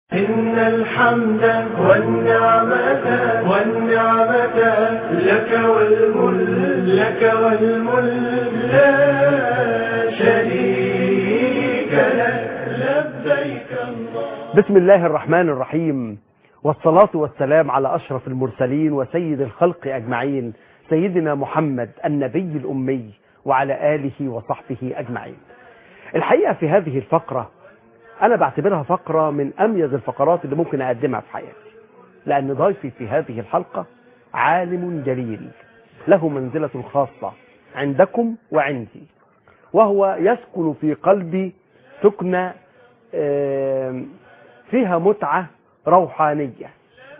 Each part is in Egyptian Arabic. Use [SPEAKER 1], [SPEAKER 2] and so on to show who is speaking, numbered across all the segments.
[SPEAKER 1] إن الحمد والنعمة والنعمة لك والملك لك والملك لا شريك لك لبيك الله
[SPEAKER 2] بسم الله الرحمن الرحيم والصلاة والسلام على أشرف المرسلين وسيد الخلق أجمعين سيدنا محمد النبي الأمي وعلى آله وصحبه أجمعين الحقيقة في هذه الفقرة أنا بعتبرها فقرة من أميز الفقرات اللي ممكن أقدمها في حياتي لأن ضيفي في هذه الحلقة عالم جليل له منزلة خاصة عندكم وعندي وهو يسكن في قلبي سكنة آم، فيها متعة روحانية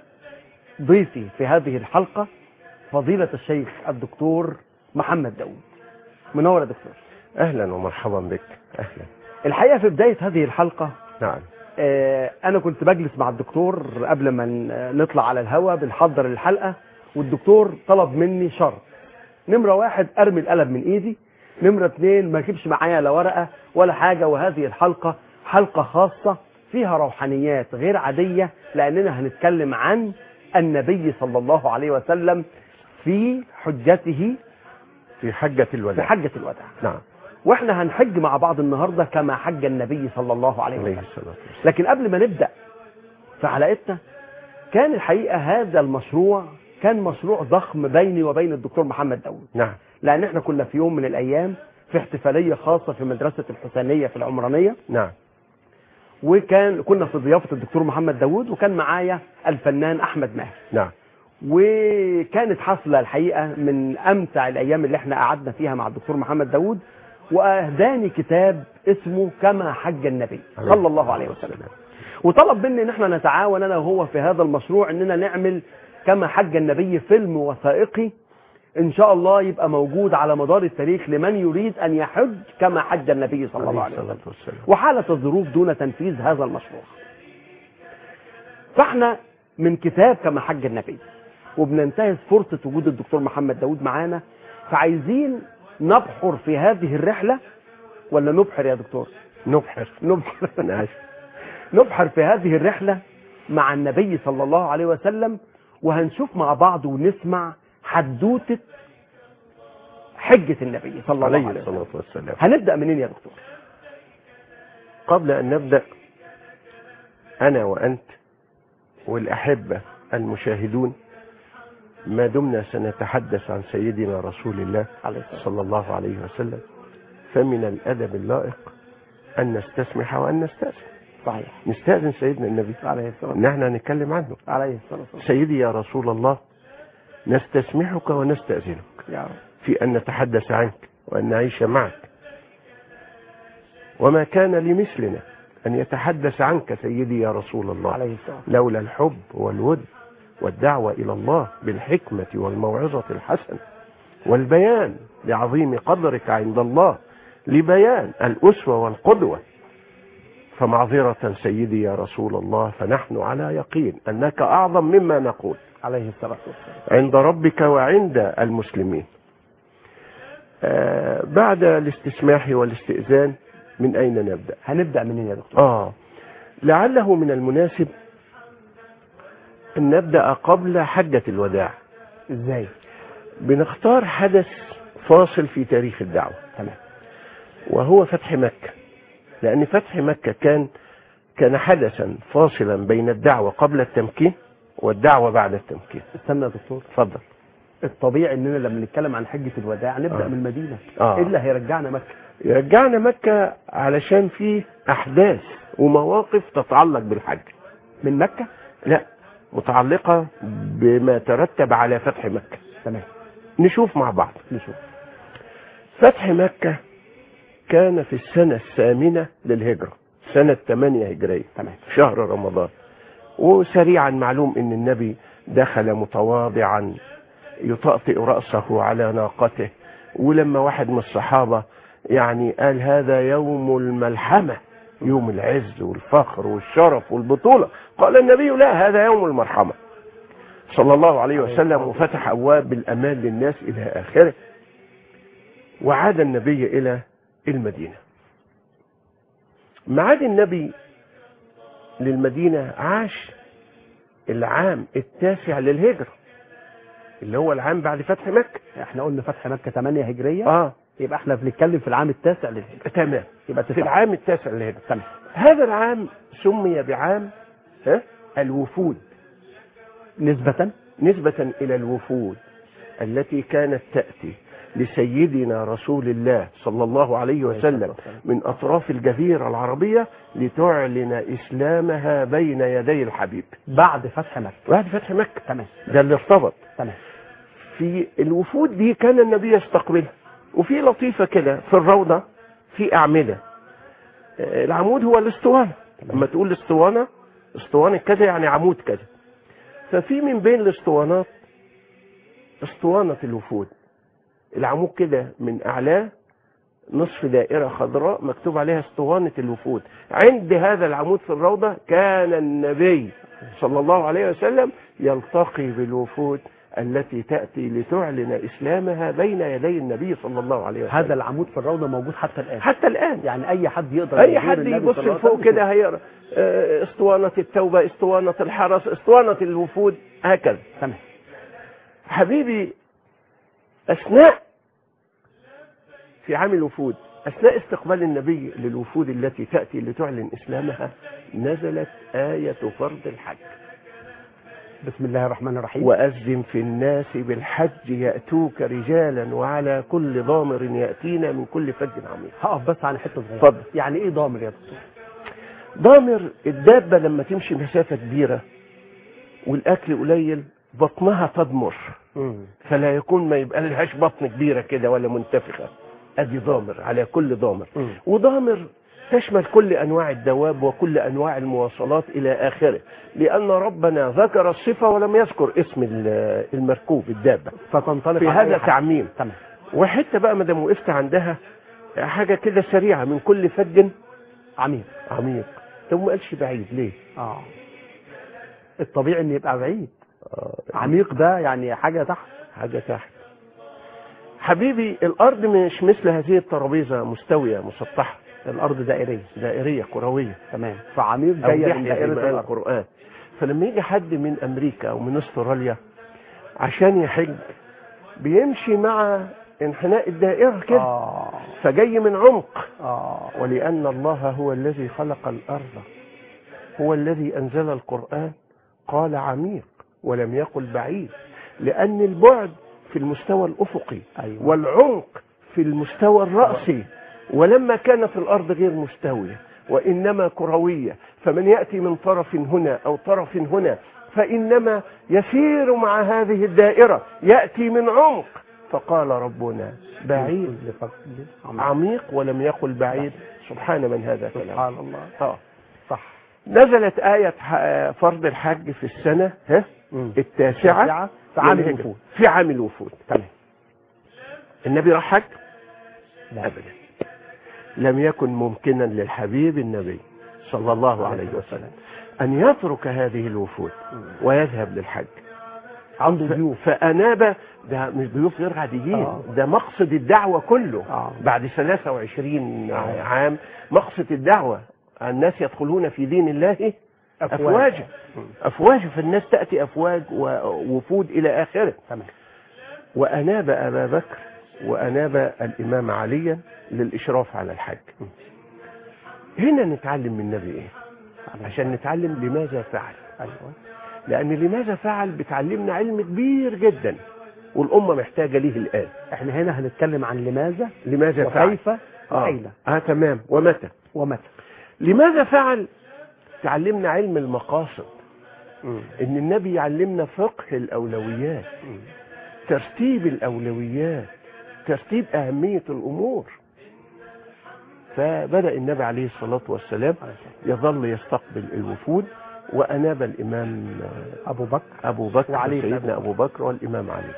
[SPEAKER 2] ضيفي في هذه الحلقة فضيلة الشيخ الدكتور محمد داود منور يا دكتور
[SPEAKER 3] اهلا ومرحبا بك اهلا
[SPEAKER 2] الحقيقة في بداية هذه الحلقة
[SPEAKER 3] نعم
[SPEAKER 2] آه، انا كنت بجلس مع الدكتور قبل ما ن- نطلع على الهوا بنحضر الحلقة والدكتور طلب مني شرط نمرة واحد ارمي القلم من ايدي نمرة اتنين ما اجيبش معايا لا ورقة ولا حاجة وهذه الحلقة حلقة خاصة فيها روحانيات غير عادية لاننا هنتكلم عن النبي صلى الله عليه وسلم في حجته
[SPEAKER 3] في حجة
[SPEAKER 2] في
[SPEAKER 3] الوداع
[SPEAKER 2] حجة الوداع
[SPEAKER 3] نعم
[SPEAKER 2] واحنا هنحج مع بعض النهاردة كما حج النبي صلى الله عليه
[SPEAKER 3] عليه
[SPEAKER 2] وسلم
[SPEAKER 3] الصلاة والسلام
[SPEAKER 2] لكن قبل ما نبدأ في حلقتنا كان الحقيقة هذا المشروع كان مشروع ضخم بيني وبين الدكتور محمد داود
[SPEAKER 3] نعم
[SPEAKER 2] لأن احنا كنا في يوم من الأيام في احتفالية خاصة في مدرسة الحسينية في العمرانية
[SPEAKER 3] نعم
[SPEAKER 2] وكان كنا في ضيافة الدكتور محمد داود وكان معايا الفنان أحمد ماهر
[SPEAKER 3] نعم
[SPEAKER 2] وكانت حفلة الحقيقة من أمتع الأيام اللي احنا قعدنا فيها مع الدكتور محمد داود وأهداني كتاب اسمه كما حج النبي صلى الله عليه وسلم وطلب مني ان احنا نتعاون انا وهو في هذا المشروع اننا نعمل كما حج النبي فيلم وثائقي ان شاء الله يبقى موجود على مدار التاريخ لمن يريد ان يحج كما حج النبي صلى الله
[SPEAKER 3] عليه
[SPEAKER 2] عليه وسلم
[SPEAKER 3] الصلاة والسلام
[SPEAKER 2] وحالة الظروف دون تنفيذ هذا المشروع فاحنا من كتاب كما حج النبي وبننتهز فرصة وجود الدكتور محمد داود معانا فعايزين نبحر في هذه الرحلة ولا نبحر يا دكتور
[SPEAKER 3] نبحر
[SPEAKER 2] نبحر
[SPEAKER 3] نعم
[SPEAKER 2] نبحر في هذه الرحلة مع النبي صلى الله عليه وسلم وهنشوف مع بعض ونسمع حدوتة حجة النبي صلى الله
[SPEAKER 3] عليه
[SPEAKER 2] عليه وسلم
[SPEAKER 3] الصلاة والسلام
[SPEAKER 2] هنبدأ منين يا دكتور
[SPEAKER 3] قبل أن نبدأ أنا وأنت والأحبة المشاهدون ما دمنا سنتحدث عن سيدنا رسول الله
[SPEAKER 2] عليه الصلاة
[SPEAKER 3] صلى الله عليه وسلم فمن الأدب اللائق أن نستسمح وأن نستأذن
[SPEAKER 2] صحيح
[SPEAKER 3] نستأذن سيدنا النبي
[SPEAKER 2] عليه الصلاة
[SPEAKER 3] إن احنا هنتكلم عنه
[SPEAKER 2] عليه الصلاة والسلام
[SPEAKER 3] سيدي يا رسول الله نستسمحك ونستأذنك
[SPEAKER 2] يا رب
[SPEAKER 3] في أن نتحدث عنك وأن نعيش معك وما كان لمثلنا أن يتحدث عنك سيدي يا رسول الله
[SPEAKER 2] عليه الصلاة
[SPEAKER 3] لولا الحب والود والدعوة إلى الله بالحكمة والموعظة الحسنة والبيان لعظيم قدرك عند الله لبيان الأسوة والقدوة فمعذرة سيدي يا رسول الله فنحن على يقين أنك أعظم مما نقول
[SPEAKER 2] عليه الصلاة والسلام
[SPEAKER 3] عند ربك وعند المسلمين آه بعد الاستسماح والاستئذان من أين نبدأ
[SPEAKER 2] هنبدأ منين يا دكتور
[SPEAKER 3] آه لعله من المناسب أن نبدأ قبل حجة الوداع
[SPEAKER 2] ازاي
[SPEAKER 3] بنختار حدث فاصل في تاريخ الدعوة
[SPEAKER 2] تمام
[SPEAKER 3] وهو فتح مكة لأن فتح مكة كان كان حدثا فاصلا بين الدعوة قبل التمكين والدعوة بعد التمكين
[SPEAKER 2] استنى يا دكتور
[SPEAKER 3] اتفضل
[SPEAKER 2] الطبيعي اننا لما نتكلم عن حجة الوداع نبدأ
[SPEAKER 3] آه.
[SPEAKER 2] من المدينة
[SPEAKER 3] آه.
[SPEAKER 2] ايه اللي هيرجعنا مكة
[SPEAKER 3] يرجعنا مكة علشان فيه أحداث ومواقف تتعلق بالحج
[SPEAKER 2] من مكة
[SPEAKER 3] لا متعلقة بما ترتب على فتح مكة
[SPEAKER 2] تمام
[SPEAKER 3] نشوف مع بعض
[SPEAKER 2] نشوف
[SPEAKER 3] فتح مكة كان في السنة الثامنة للهجرة سنة 8 هجرية
[SPEAKER 2] تمام
[SPEAKER 3] في شهر رمضان وسريعا معلوم ان النبي دخل متواضعا يطأطئ رأسه على ناقته ولما واحد من الصحابة يعني قال هذا يوم الملحمة يوم العز والفخر والشرف والبطولة قال النبي لا هذا يوم المرحمة صلى الله عليه وسلم وفتح أبواب الأمان للناس إلى آخره وعاد النبي إلى المدينة معاد النبي للمدينة عاش العام التاسع للهجرة اللي هو العام بعد فتح مكة
[SPEAKER 2] احنا قلنا فتح مكة 8 هجرية
[SPEAKER 3] اه
[SPEAKER 2] يبقى احنا بنتكلم في العام التاسع للهجرة
[SPEAKER 3] تمام
[SPEAKER 2] يبقى
[SPEAKER 3] في
[SPEAKER 2] تسعة.
[SPEAKER 3] العام التاسع للهجرة
[SPEAKER 2] تمام
[SPEAKER 3] هذا العام سمي بعام ها الوفود
[SPEAKER 2] نسبة
[SPEAKER 3] نسبة إلى الوفود التي كانت تأتي لسيدنا رسول الله صلى الله عليه وسلم من أطراف الجزيرة العربية لتعلن إسلامها بين يدي الحبيب
[SPEAKER 2] بعد فتح مكة
[SPEAKER 3] بعد فتح مكة
[SPEAKER 2] تمام
[SPEAKER 3] ده اللي ارتبط
[SPEAKER 2] تمام
[SPEAKER 3] في الوفود دي كان النبي يستقبلها وفي لطيفة كده في الروضة في أعمدة آه، العمود هو الاسطوانة لما تقول اسطوانة اسطوانة كذا يعني عمود كذا ففي من بين الاسطوانات اسطوانة الوفود العمود كده من أعلاه نصف دائرة خضراء مكتوب عليها اسطوانة الوفود عند هذا العمود في الروضة كان النبي صلى الله عليه وسلم يلتقي بالوفود التي تأتي لتعلن إسلامها بين يدي النبي صلى الله عليه وسلم
[SPEAKER 2] هذا العمود في الروضة موجود حتى الآن
[SPEAKER 3] حتى الآن
[SPEAKER 2] يعني أي حد يقدر
[SPEAKER 3] أي
[SPEAKER 2] يزور
[SPEAKER 3] حد
[SPEAKER 2] النبي
[SPEAKER 3] يبص
[SPEAKER 2] صلى الله عليه
[SPEAKER 3] لفوق
[SPEAKER 2] وسلم
[SPEAKER 3] كده هيقرأ آه، اسطوانة التوبة اسطوانة الحرس اسطوانة الوفود هكذا
[SPEAKER 2] تمام
[SPEAKER 3] حبيبي أثناء في عام الوفود أثناء استقبال النبي للوفود التي تأتي لتعلن إسلامها نزلت آية فرض الحج
[SPEAKER 2] بسم الله الرحمن الرحيم
[SPEAKER 3] وأذن في الناس بالحج يأتوك رجالا وعلى كل ضامر يأتينا من كل فج عميق
[SPEAKER 2] هقف بس عن حته صغيره
[SPEAKER 3] اتفضل.
[SPEAKER 2] يعني ايه ضامر يا دكتور
[SPEAKER 3] ضامر الدابة لما تمشي مسافة كبيرة والأكل قليل بطنها تضمر
[SPEAKER 2] مم.
[SPEAKER 3] فلا يكون ما يبقى لهاش بطن كبيرة كده ولا منتفخة ادي ضامر على كل ضامر
[SPEAKER 2] مم.
[SPEAKER 3] وضامر تشمل كل انواع الدواب وكل انواع المواصلات الى اخره لان ربنا ذكر الصفة ولم يذكر اسم ال- المركوب الدابة
[SPEAKER 2] فتنطلق
[SPEAKER 3] في
[SPEAKER 2] على أي
[SPEAKER 3] هذا
[SPEAKER 2] حد.
[SPEAKER 3] تعميم
[SPEAKER 2] تمام
[SPEAKER 3] وحتة بقى ما دام وقفت عندها حاجة كده سريعة من كل فج
[SPEAKER 2] عميق
[SPEAKER 3] عميق طب ما قالش بعيد ليه؟
[SPEAKER 2] اه الطبيعي ان يبقى بعيد
[SPEAKER 3] آه،
[SPEAKER 2] عميق ده يعني حاجه تحت
[SPEAKER 3] حاجة تحت حبيبي الأرض مش مثل هذه الترابيزة مستوية مسطحة
[SPEAKER 2] الارض دائريه
[SPEAKER 3] دائرية كروية
[SPEAKER 2] تمام فعميق
[SPEAKER 3] أو
[SPEAKER 2] جايه من
[SPEAKER 3] يحيى
[SPEAKER 2] دائره
[SPEAKER 3] زي ما قال
[SPEAKER 2] الارض
[SPEAKER 3] القرآن فلما يجي حد من أمريكا أو من أستراليا عشان يحج بيمشي مع انحناء الدائرة كده
[SPEAKER 2] اه
[SPEAKER 3] فجاي من عمق
[SPEAKER 2] اه
[SPEAKER 3] ولأن الله هو الذي خلق الأرض هو الذي أنزل القرآن قال عميق ولم يقل بعيد لأن البعد في المستوى الأفقي
[SPEAKER 2] ايوه
[SPEAKER 3] والعمق في المستوى الرأسي ولما كانت الأرض غير مستوية وإنما كروية فمن يأتي من طرف هنا أو طرف هنا فإنما يسير مع هذه الدائرة يأتي من عمق فقال ربنا بعيد
[SPEAKER 2] كل فضل عميق.
[SPEAKER 3] عميق ولم يقل بعيد سبحان من هذا كلام
[SPEAKER 2] سبحان الله
[SPEAKER 3] آه.
[SPEAKER 2] صح
[SPEAKER 3] نزلت آية ح- فرض الحج في السنة ها
[SPEAKER 2] مم.
[SPEAKER 3] التاسعة
[SPEAKER 2] التاسعة في عام
[SPEAKER 3] للهجرة.
[SPEAKER 2] الوفود.
[SPEAKER 3] في عام الوفود
[SPEAKER 2] تمام
[SPEAKER 3] النبي راح حج
[SPEAKER 2] لا.
[SPEAKER 3] أبدا لم يكن ممكنا للحبيب النبي صلى الله عليه وسلم أن يترك هذه الوفود
[SPEAKER 2] مم.
[SPEAKER 3] ويذهب للحج
[SPEAKER 2] عنده
[SPEAKER 3] ف-
[SPEAKER 2] ضيوف
[SPEAKER 3] فأناب ده مش ضيوف غير عاديين
[SPEAKER 2] آه.
[SPEAKER 3] ده مقصد الدعوة كله
[SPEAKER 2] آه.
[SPEAKER 3] بعد 23
[SPEAKER 2] آه.
[SPEAKER 3] عام مقصد الدعوة الناس يدخلون في دين الله أفواجا
[SPEAKER 2] مم.
[SPEAKER 3] أفواج فالناس تأتي أفواج ووفود إلى آخره
[SPEAKER 2] تمام
[SPEAKER 3] وأناب أبا بكر وأناب الإمام عليا للإشراف على الحج هنا نتعلم من النبي إيه عشان نتعلم لماذا فعل
[SPEAKER 2] ايوه
[SPEAKER 3] لأن لماذا فعل بتعلمنا علم كبير جدا والأمة محتاجة ليه الآن
[SPEAKER 2] احنا هنا هنتكلم عن لماذا
[SPEAKER 3] لماذا فعل
[SPEAKER 2] وكيف
[SPEAKER 3] آه.
[SPEAKER 2] واين
[SPEAKER 3] آه تمام ومتى
[SPEAKER 2] ومتى
[SPEAKER 3] لماذا فعل تعلمنا علم المقاصد
[SPEAKER 2] مم.
[SPEAKER 3] ان النبي يعلمنا فقه الاولويات
[SPEAKER 2] مم.
[SPEAKER 3] ترتيب الاولويات ترتيب اهميه الامور فبدا النبي عليه الصلاه والسلام
[SPEAKER 2] عليه الصلاة
[SPEAKER 3] يظل يستقبل الوفود واناب الامام
[SPEAKER 2] ابو بكر
[SPEAKER 3] ابو بكر
[SPEAKER 2] وعلي بن
[SPEAKER 3] سيدنا
[SPEAKER 2] أبي
[SPEAKER 3] ابو بكر والامام علي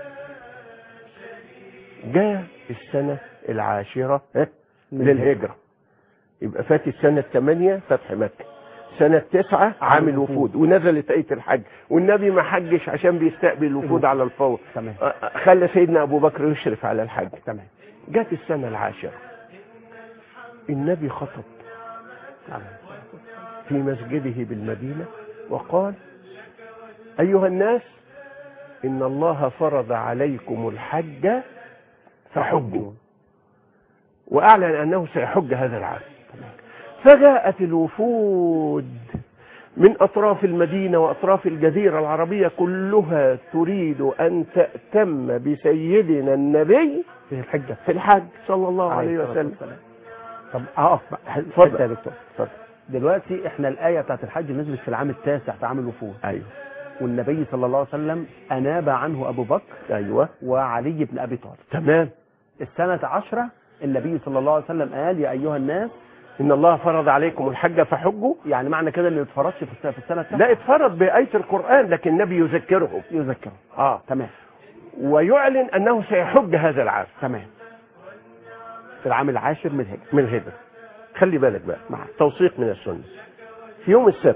[SPEAKER 3] جاء السنه العاشره ها،
[SPEAKER 2] من
[SPEAKER 3] للهجره يبقى فات السنه الثمانيه فتح مكه سنة تسعة عام الوفود ونزلت آية الحج والنبي ما حجش عشان بيستقبل الوفود على الفور
[SPEAKER 2] تمام
[SPEAKER 3] أ- أ- خلى سيدنا أبو بكر يشرف على الحج
[SPEAKER 2] تمام
[SPEAKER 3] جت السنة العاشرة النبي خطب
[SPEAKER 2] عليه الصلاة والسلام.
[SPEAKER 3] في مسجده بالمدينة وقال أيها الناس إن الله فرض عليكم الحج فحجوا وأعلن أنه سيحج هذا العام فجاءت الوفود من أطراف المدينة وأطراف الجزيرة العربية كلها تريد أن تأتم بسيدنا النبي
[SPEAKER 2] في الحجة
[SPEAKER 3] في الحج صلى الله عليه
[SPEAKER 2] الصلاة
[SPEAKER 3] وسلم
[SPEAKER 2] والسلام. طب اقف بقى.
[SPEAKER 3] اتفضل.
[SPEAKER 2] حتة يا دكتور
[SPEAKER 3] اتفضل.
[SPEAKER 2] دلوقتي احنا الآية بتاعت الحج نزلت في العام التاسع في عام الوفود
[SPEAKER 3] أيوه
[SPEAKER 2] والنبي صلى الله عليه وسلم أناب عنه أبو بكر
[SPEAKER 3] أيوه
[SPEAKER 2] وعلي بن أبي طالب
[SPEAKER 3] تمام
[SPEAKER 2] السنة عشرة النبي صلى الله عليه وسلم قال يا أيها الناس
[SPEAKER 3] إن الله فرض عليكم الحج فحجوا
[SPEAKER 2] يعني معنى كده ان ما اتفرجش في السنة, في السنة التاسعة
[SPEAKER 3] لا اتفرض بآية القرآن لكن النبي يذكرهم
[SPEAKER 2] يذكر
[SPEAKER 3] آه
[SPEAKER 2] تمام
[SPEAKER 3] ويعلن أنه سيحج هذا العام
[SPEAKER 2] تمام في العام العاشر من الهجرة
[SPEAKER 3] من الهجرة خلي بالك بقى
[SPEAKER 2] معك.
[SPEAKER 3] توثيق من السنة في يوم السبت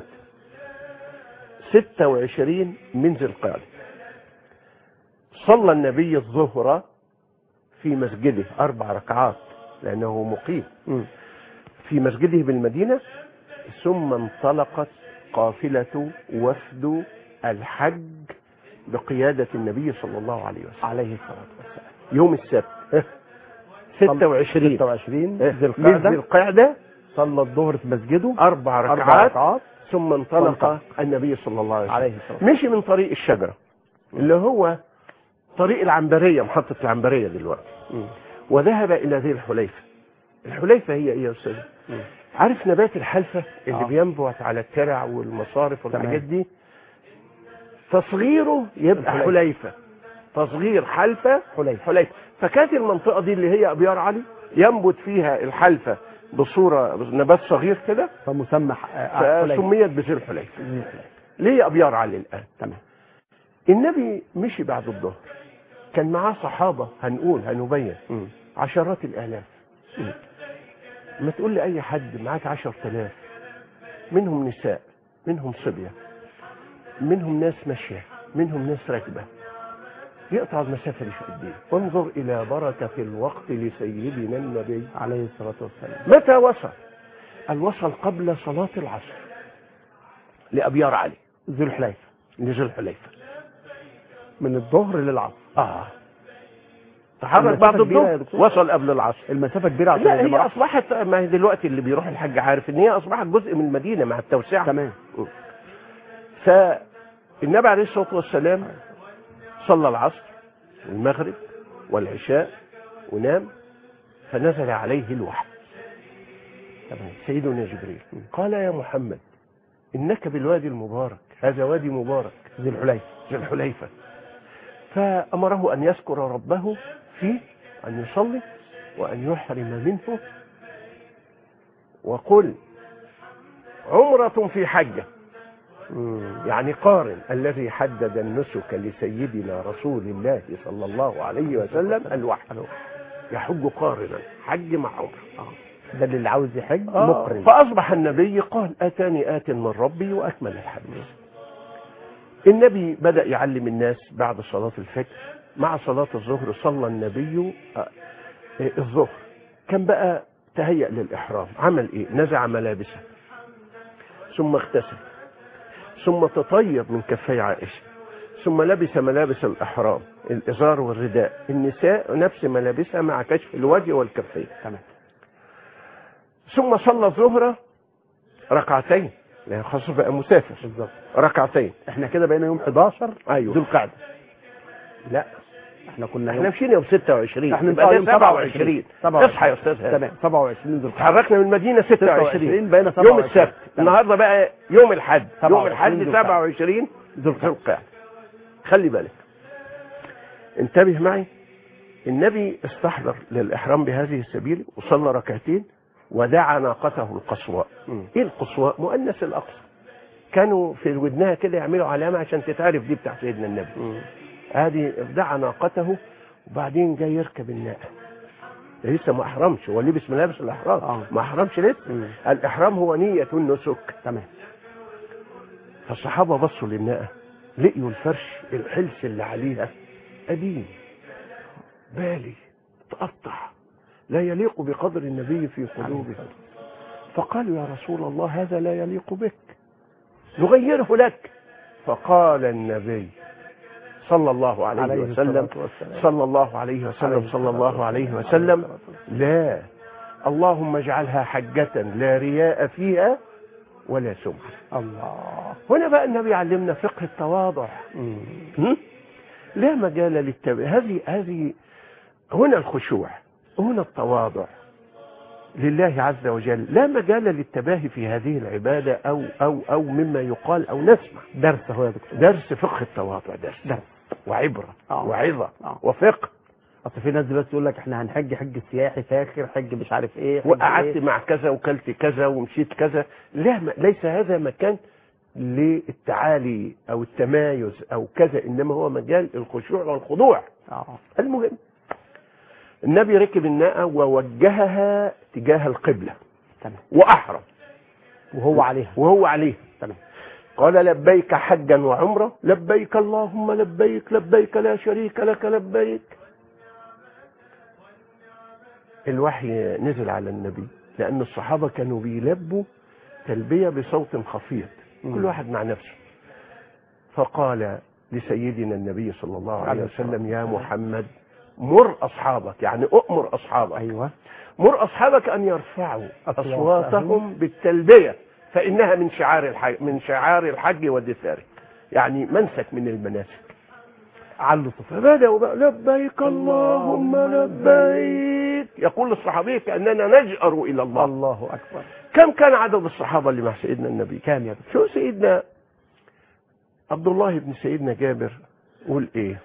[SPEAKER 3] 26 من ذي القعدة صلى النبي الظهر في مسجده أربع ركعات لأنه مقيم
[SPEAKER 2] مم.
[SPEAKER 3] في مسجده بالمدينة ثم انطلقت قافلة وفد الحج بقيادة النبي صلى الله عليه وسلم
[SPEAKER 2] عليه الصلاة والسلام
[SPEAKER 3] يوم السبت 26
[SPEAKER 2] 26
[SPEAKER 3] ذي
[SPEAKER 2] ذي
[SPEAKER 3] القعدة,
[SPEAKER 2] القعدة
[SPEAKER 3] القعدة
[SPEAKER 2] صلى الظهر في مسجده
[SPEAKER 3] أربع
[SPEAKER 2] أربع
[SPEAKER 3] ركعات
[SPEAKER 2] ركعات
[SPEAKER 3] ثم انطلق
[SPEAKER 2] وانطلق.
[SPEAKER 3] النبي صلى الله عليه وسلم
[SPEAKER 2] عليه الصلاة والسلام
[SPEAKER 3] مشي من طريق الشجرة اللي هو طريق العنبرية محطة العنبرية دلوقتي
[SPEAKER 2] مم.
[SPEAKER 3] وذهب إلى ذي الحليفة الحليفة هي إيه يا أستاذ؟
[SPEAKER 2] مم.
[SPEAKER 3] عارف نبات الحلفة اللي
[SPEAKER 2] آه.
[SPEAKER 3] بينبت على الترع والمصارف والحاجات
[SPEAKER 2] تمام.
[SPEAKER 3] دي تصغيره يبقى
[SPEAKER 2] الحليفة.
[SPEAKER 3] حليفة تصغير حلفة
[SPEAKER 2] حليفة
[SPEAKER 3] حليفة فكانت المنطقة دي اللي هي أبيار علي ينبت فيها الحلفة بصورة نبات صغير كده
[SPEAKER 2] فمسمى ح- آه، حليفة.
[SPEAKER 3] فسميت بذي الحليفة
[SPEAKER 2] ذي الحليفة.
[SPEAKER 3] ليه أبيار علي الآن
[SPEAKER 2] تمام
[SPEAKER 3] النبي مشي بعد الظهر كان معاه صحابة هنقول هنبين
[SPEAKER 2] مم.
[SPEAKER 3] عشرات الآلاف
[SPEAKER 2] مم.
[SPEAKER 3] ما تقول لي أي حد معاك عشر آلاف منهم نساء منهم صبية منهم ناس ماشية منهم ناس راكبة يقطع المسافة دي في قد ايه وانظر إلى بركة الوقت لسيدنا النبي
[SPEAKER 2] عليه الصلاة والسلام
[SPEAKER 3] متى وصل قال وصل قبل صلاة العصر لأبيار علي
[SPEAKER 2] ذو الحليفة
[SPEAKER 3] لذي الحليفة
[SPEAKER 2] من الظهر للعصر
[SPEAKER 3] اه تحرك
[SPEAKER 2] المسافة
[SPEAKER 3] بعد
[SPEAKER 2] كبيرة يا
[SPEAKER 3] الظهر
[SPEAKER 2] دكتور؟
[SPEAKER 3] وصل قبل العصر
[SPEAKER 2] المسافة كبيرة عشان
[SPEAKER 3] لا
[SPEAKER 2] اللي ما
[SPEAKER 3] هي
[SPEAKER 2] راحش.
[SPEAKER 3] اصبحت ما هي دلوقتي اللي بيروح الحج عارف ان هي اصبحت جزء من المدينه مع التوسعه
[SPEAKER 2] تمام
[SPEAKER 3] فالنبي عليه الصلاه والسلام صلى العصر والمغرب والعشاء ونام فنزل عليه الوحي
[SPEAKER 2] تمام
[SPEAKER 3] سيدنا جبريل قال يا محمد انك بالوادي المبارك هذا وادي مبارك
[SPEAKER 2] ذي الحليفة
[SPEAKER 3] ذي الحليفه فامره ان يذكر ربه فيه ان يصلي وان يحرم منه وقل عمرة في حجة
[SPEAKER 2] مم.
[SPEAKER 3] يعني قارن الذي حدد النسك لسيدنا رسول الله صلى الله عليه وسلم الوحي يحج قارنا حج مع عمرة
[SPEAKER 2] ده اللي عاوز يحج
[SPEAKER 3] آه،
[SPEAKER 2] مقرن
[SPEAKER 3] فأصبح النبي قال أتاني آت من ربي وأكمل الحديث النبي بدأ يعلم الناس بعد صلاة الفجر مع صلاة الظهر صلى النبي آه، آه، الظهر كان بقى تهيأ للإحرام عمل إيه نزع ملابسه ثم اغتسل ثم تطيب من كفي عائشة ثم لبس ملابس الإحرام الإزار والرداء النساء نفس ملابسها مع كشف الوجه والكفين
[SPEAKER 2] تمام
[SPEAKER 3] ثم صلى الظهر ركعتين لأن خاصة بقى مسافر
[SPEAKER 2] بالظبط
[SPEAKER 3] ركعتين
[SPEAKER 2] احنا كده بقينا يوم 11
[SPEAKER 3] أيوه.
[SPEAKER 2] ذو القعدة
[SPEAKER 3] لا
[SPEAKER 2] احنا كنا
[SPEAKER 3] احنا
[SPEAKER 2] يوم
[SPEAKER 3] مشينا يوم 26
[SPEAKER 2] احنا
[SPEAKER 3] يبقى
[SPEAKER 2] يوم
[SPEAKER 3] ده 27
[SPEAKER 2] 27
[SPEAKER 3] اصحى يا استاذ هاني.
[SPEAKER 2] تمام 27 ذو القعدة
[SPEAKER 3] تحركنا من المدينه 26
[SPEAKER 2] 26 بقينا
[SPEAKER 3] يوم
[SPEAKER 2] 27.
[SPEAKER 3] السبت
[SPEAKER 2] تمام.
[SPEAKER 3] النهارده بقى يوم الحد يوم
[SPEAKER 2] 27
[SPEAKER 3] الحد
[SPEAKER 2] ذو القعدة.
[SPEAKER 3] 27
[SPEAKER 2] ذو
[SPEAKER 3] ذو
[SPEAKER 2] القعدة
[SPEAKER 3] القعده خلي بالك انتبه معي النبي استحضر للاحرام بهذه السبيل وصلى ركعتين ودعا ناقته القصواء
[SPEAKER 2] مم.
[SPEAKER 3] ايه القصواء مؤنث الاقصى كانوا في ودنها كده يعملوا علامه عشان تتعرف دي بتاع سيدنا النبي
[SPEAKER 2] مم.
[SPEAKER 3] هذه دعا ناقته وبعدين جاي يركب الناقه ده لسه ما احرمش هو لبس ملابس الاحرام
[SPEAKER 2] آه.
[SPEAKER 3] ما احرمش لسه
[SPEAKER 2] مم.
[SPEAKER 3] الاحرام هو نيه النسك
[SPEAKER 2] تمام
[SPEAKER 3] فالصحابه بصوا للناقه لقيوا الفرش الحلس اللي عليها قديم بالي تقطع لا يليق بقدر النبي في قلوبهم فقالوا يا رسول الله هذا لا يليق بك نغيره لك فقال النبي صلى الله عليه,
[SPEAKER 2] عليه
[SPEAKER 3] وسلم
[SPEAKER 2] الصلاة والسلام.
[SPEAKER 3] صلى الله عليه وسلم صلى الله عليه وسلم لا اللهم اجعلها حجة لا رياء فيها ولا سمعة
[SPEAKER 2] الله
[SPEAKER 3] هنا بقى النبي علمنا فقه التواضع
[SPEAKER 2] مم.
[SPEAKER 3] هم؟ لا مجال للتبع هذه هذه هنا الخشوع هنا التواضع لله عز وجل لا مجال للتباهي في هذه العبادة أو أو أو مما يقال أو نسمع
[SPEAKER 2] درس هو يا دكتور
[SPEAKER 3] درس فقه التواضع درس
[SPEAKER 2] درس
[SPEAKER 3] وعبرة
[SPEAKER 2] آه.
[SPEAKER 3] وعظة
[SPEAKER 2] آه.
[SPEAKER 3] وفقه
[SPEAKER 2] اصل في ناس دلوقتي تقول لك احنا هنحج حج سياحي فاخر حج مش عارف ايه حج
[SPEAKER 3] وقعدت
[SPEAKER 2] إيه.
[SPEAKER 3] مع كذا وكلت كذا ومشيت كذا لا ما- ليس هذا مكان للتعالي أو التمايز أو كذا إنما هو مجال الخشوع والخضوع
[SPEAKER 2] اه
[SPEAKER 3] المهم النبي ركب الناقة ووجهها تجاه القبلة
[SPEAKER 2] تمام
[SPEAKER 3] وأحرم
[SPEAKER 2] وهو عليها
[SPEAKER 3] وهو عليه
[SPEAKER 2] تمام
[SPEAKER 3] قال لبيك حجا وعمرة لبيك اللهم لبيك لبيك لا شريك لك لبيك الوحي نزل على النبي لأن الصحابة كانوا بيلبوا تلبية بصوت خفيض
[SPEAKER 2] مم.
[SPEAKER 3] كل واحد مع نفسه فقال لسيدنا النبي صلى الله عليه
[SPEAKER 2] عليه الصلاة
[SPEAKER 3] وسلم يا محمد مر أصحابك يعني أؤمر أصحابك
[SPEAKER 2] ايوه
[SPEAKER 3] مر أصحابك أن يرفعوا
[SPEAKER 2] أصواتهم.
[SPEAKER 3] أصواتهم بالتلبية فإنها من شعار الحج من شعار الحج والدثار يعني منسك من المناسك
[SPEAKER 2] علوا صفر
[SPEAKER 3] فبدأوا بقى لبيك اللهم
[SPEAKER 2] اللهم
[SPEAKER 3] لبيك يقول الصحابي كأننا نجأر إلى الله
[SPEAKER 2] الله اكبر
[SPEAKER 3] كم كان عدد الصحابة اللي مع سيدنا النبي
[SPEAKER 2] كام يا دكتور
[SPEAKER 3] شو سيدنا عبد الله بن سيدنا جابر يقول ايه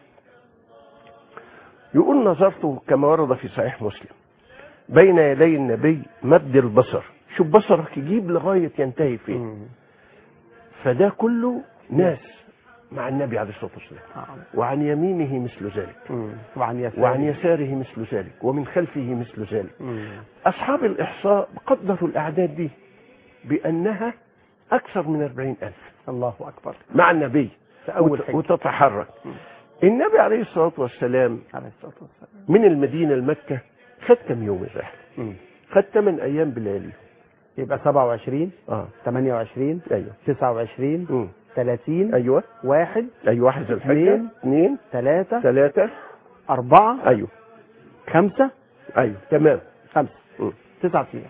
[SPEAKER 3] يقول نظرت كما ورد في صحيح مسلم بين يدي النبي مد البصر شوف بصرك يجيب لغاية ينتهي فين
[SPEAKER 2] مم.
[SPEAKER 3] فده كله ناس مع النبي عليه الصلاة والسلام
[SPEAKER 2] آه.
[SPEAKER 3] وعن يمينه مثل ذلك
[SPEAKER 2] مم. وعن يساره
[SPEAKER 3] وعن يساره مثل ذلك ومن خلفه مثل ذلك
[SPEAKER 2] مم.
[SPEAKER 3] أصحاب الإحصاء قدروا الأعداد دي بأنها أكثر من أربعين ألف
[SPEAKER 2] الله اكبر
[SPEAKER 3] مع النبي
[SPEAKER 2] في اول
[SPEAKER 3] وت-
[SPEAKER 2] حج
[SPEAKER 3] وتتحرك
[SPEAKER 2] مم.
[SPEAKER 3] النبي عليه الصلاة والسلام
[SPEAKER 2] عليه الصلاه والسلام
[SPEAKER 3] من المدينة لمكة خد كم يوم الرحلة
[SPEAKER 2] مم.
[SPEAKER 3] خد 8 أيام بليالي
[SPEAKER 2] يبقى 27
[SPEAKER 3] اه
[SPEAKER 2] 28
[SPEAKER 3] أيوه
[SPEAKER 2] 29
[SPEAKER 3] مم.
[SPEAKER 2] 30
[SPEAKER 3] أيوه
[SPEAKER 2] واحد
[SPEAKER 3] أيوه واحد ذي الحجة
[SPEAKER 2] اثنين.
[SPEAKER 3] اثنين
[SPEAKER 2] ثلاثة
[SPEAKER 3] ثلاثة
[SPEAKER 2] أربعة
[SPEAKER 3] أيوه
[SPEAKER 2] خمسة
[SPEAKER 3] أيوه تمام
[SPEAKER 2] خمسة
[SPEAKER 3] مم.
[SPEAKER 2] تسعة أيام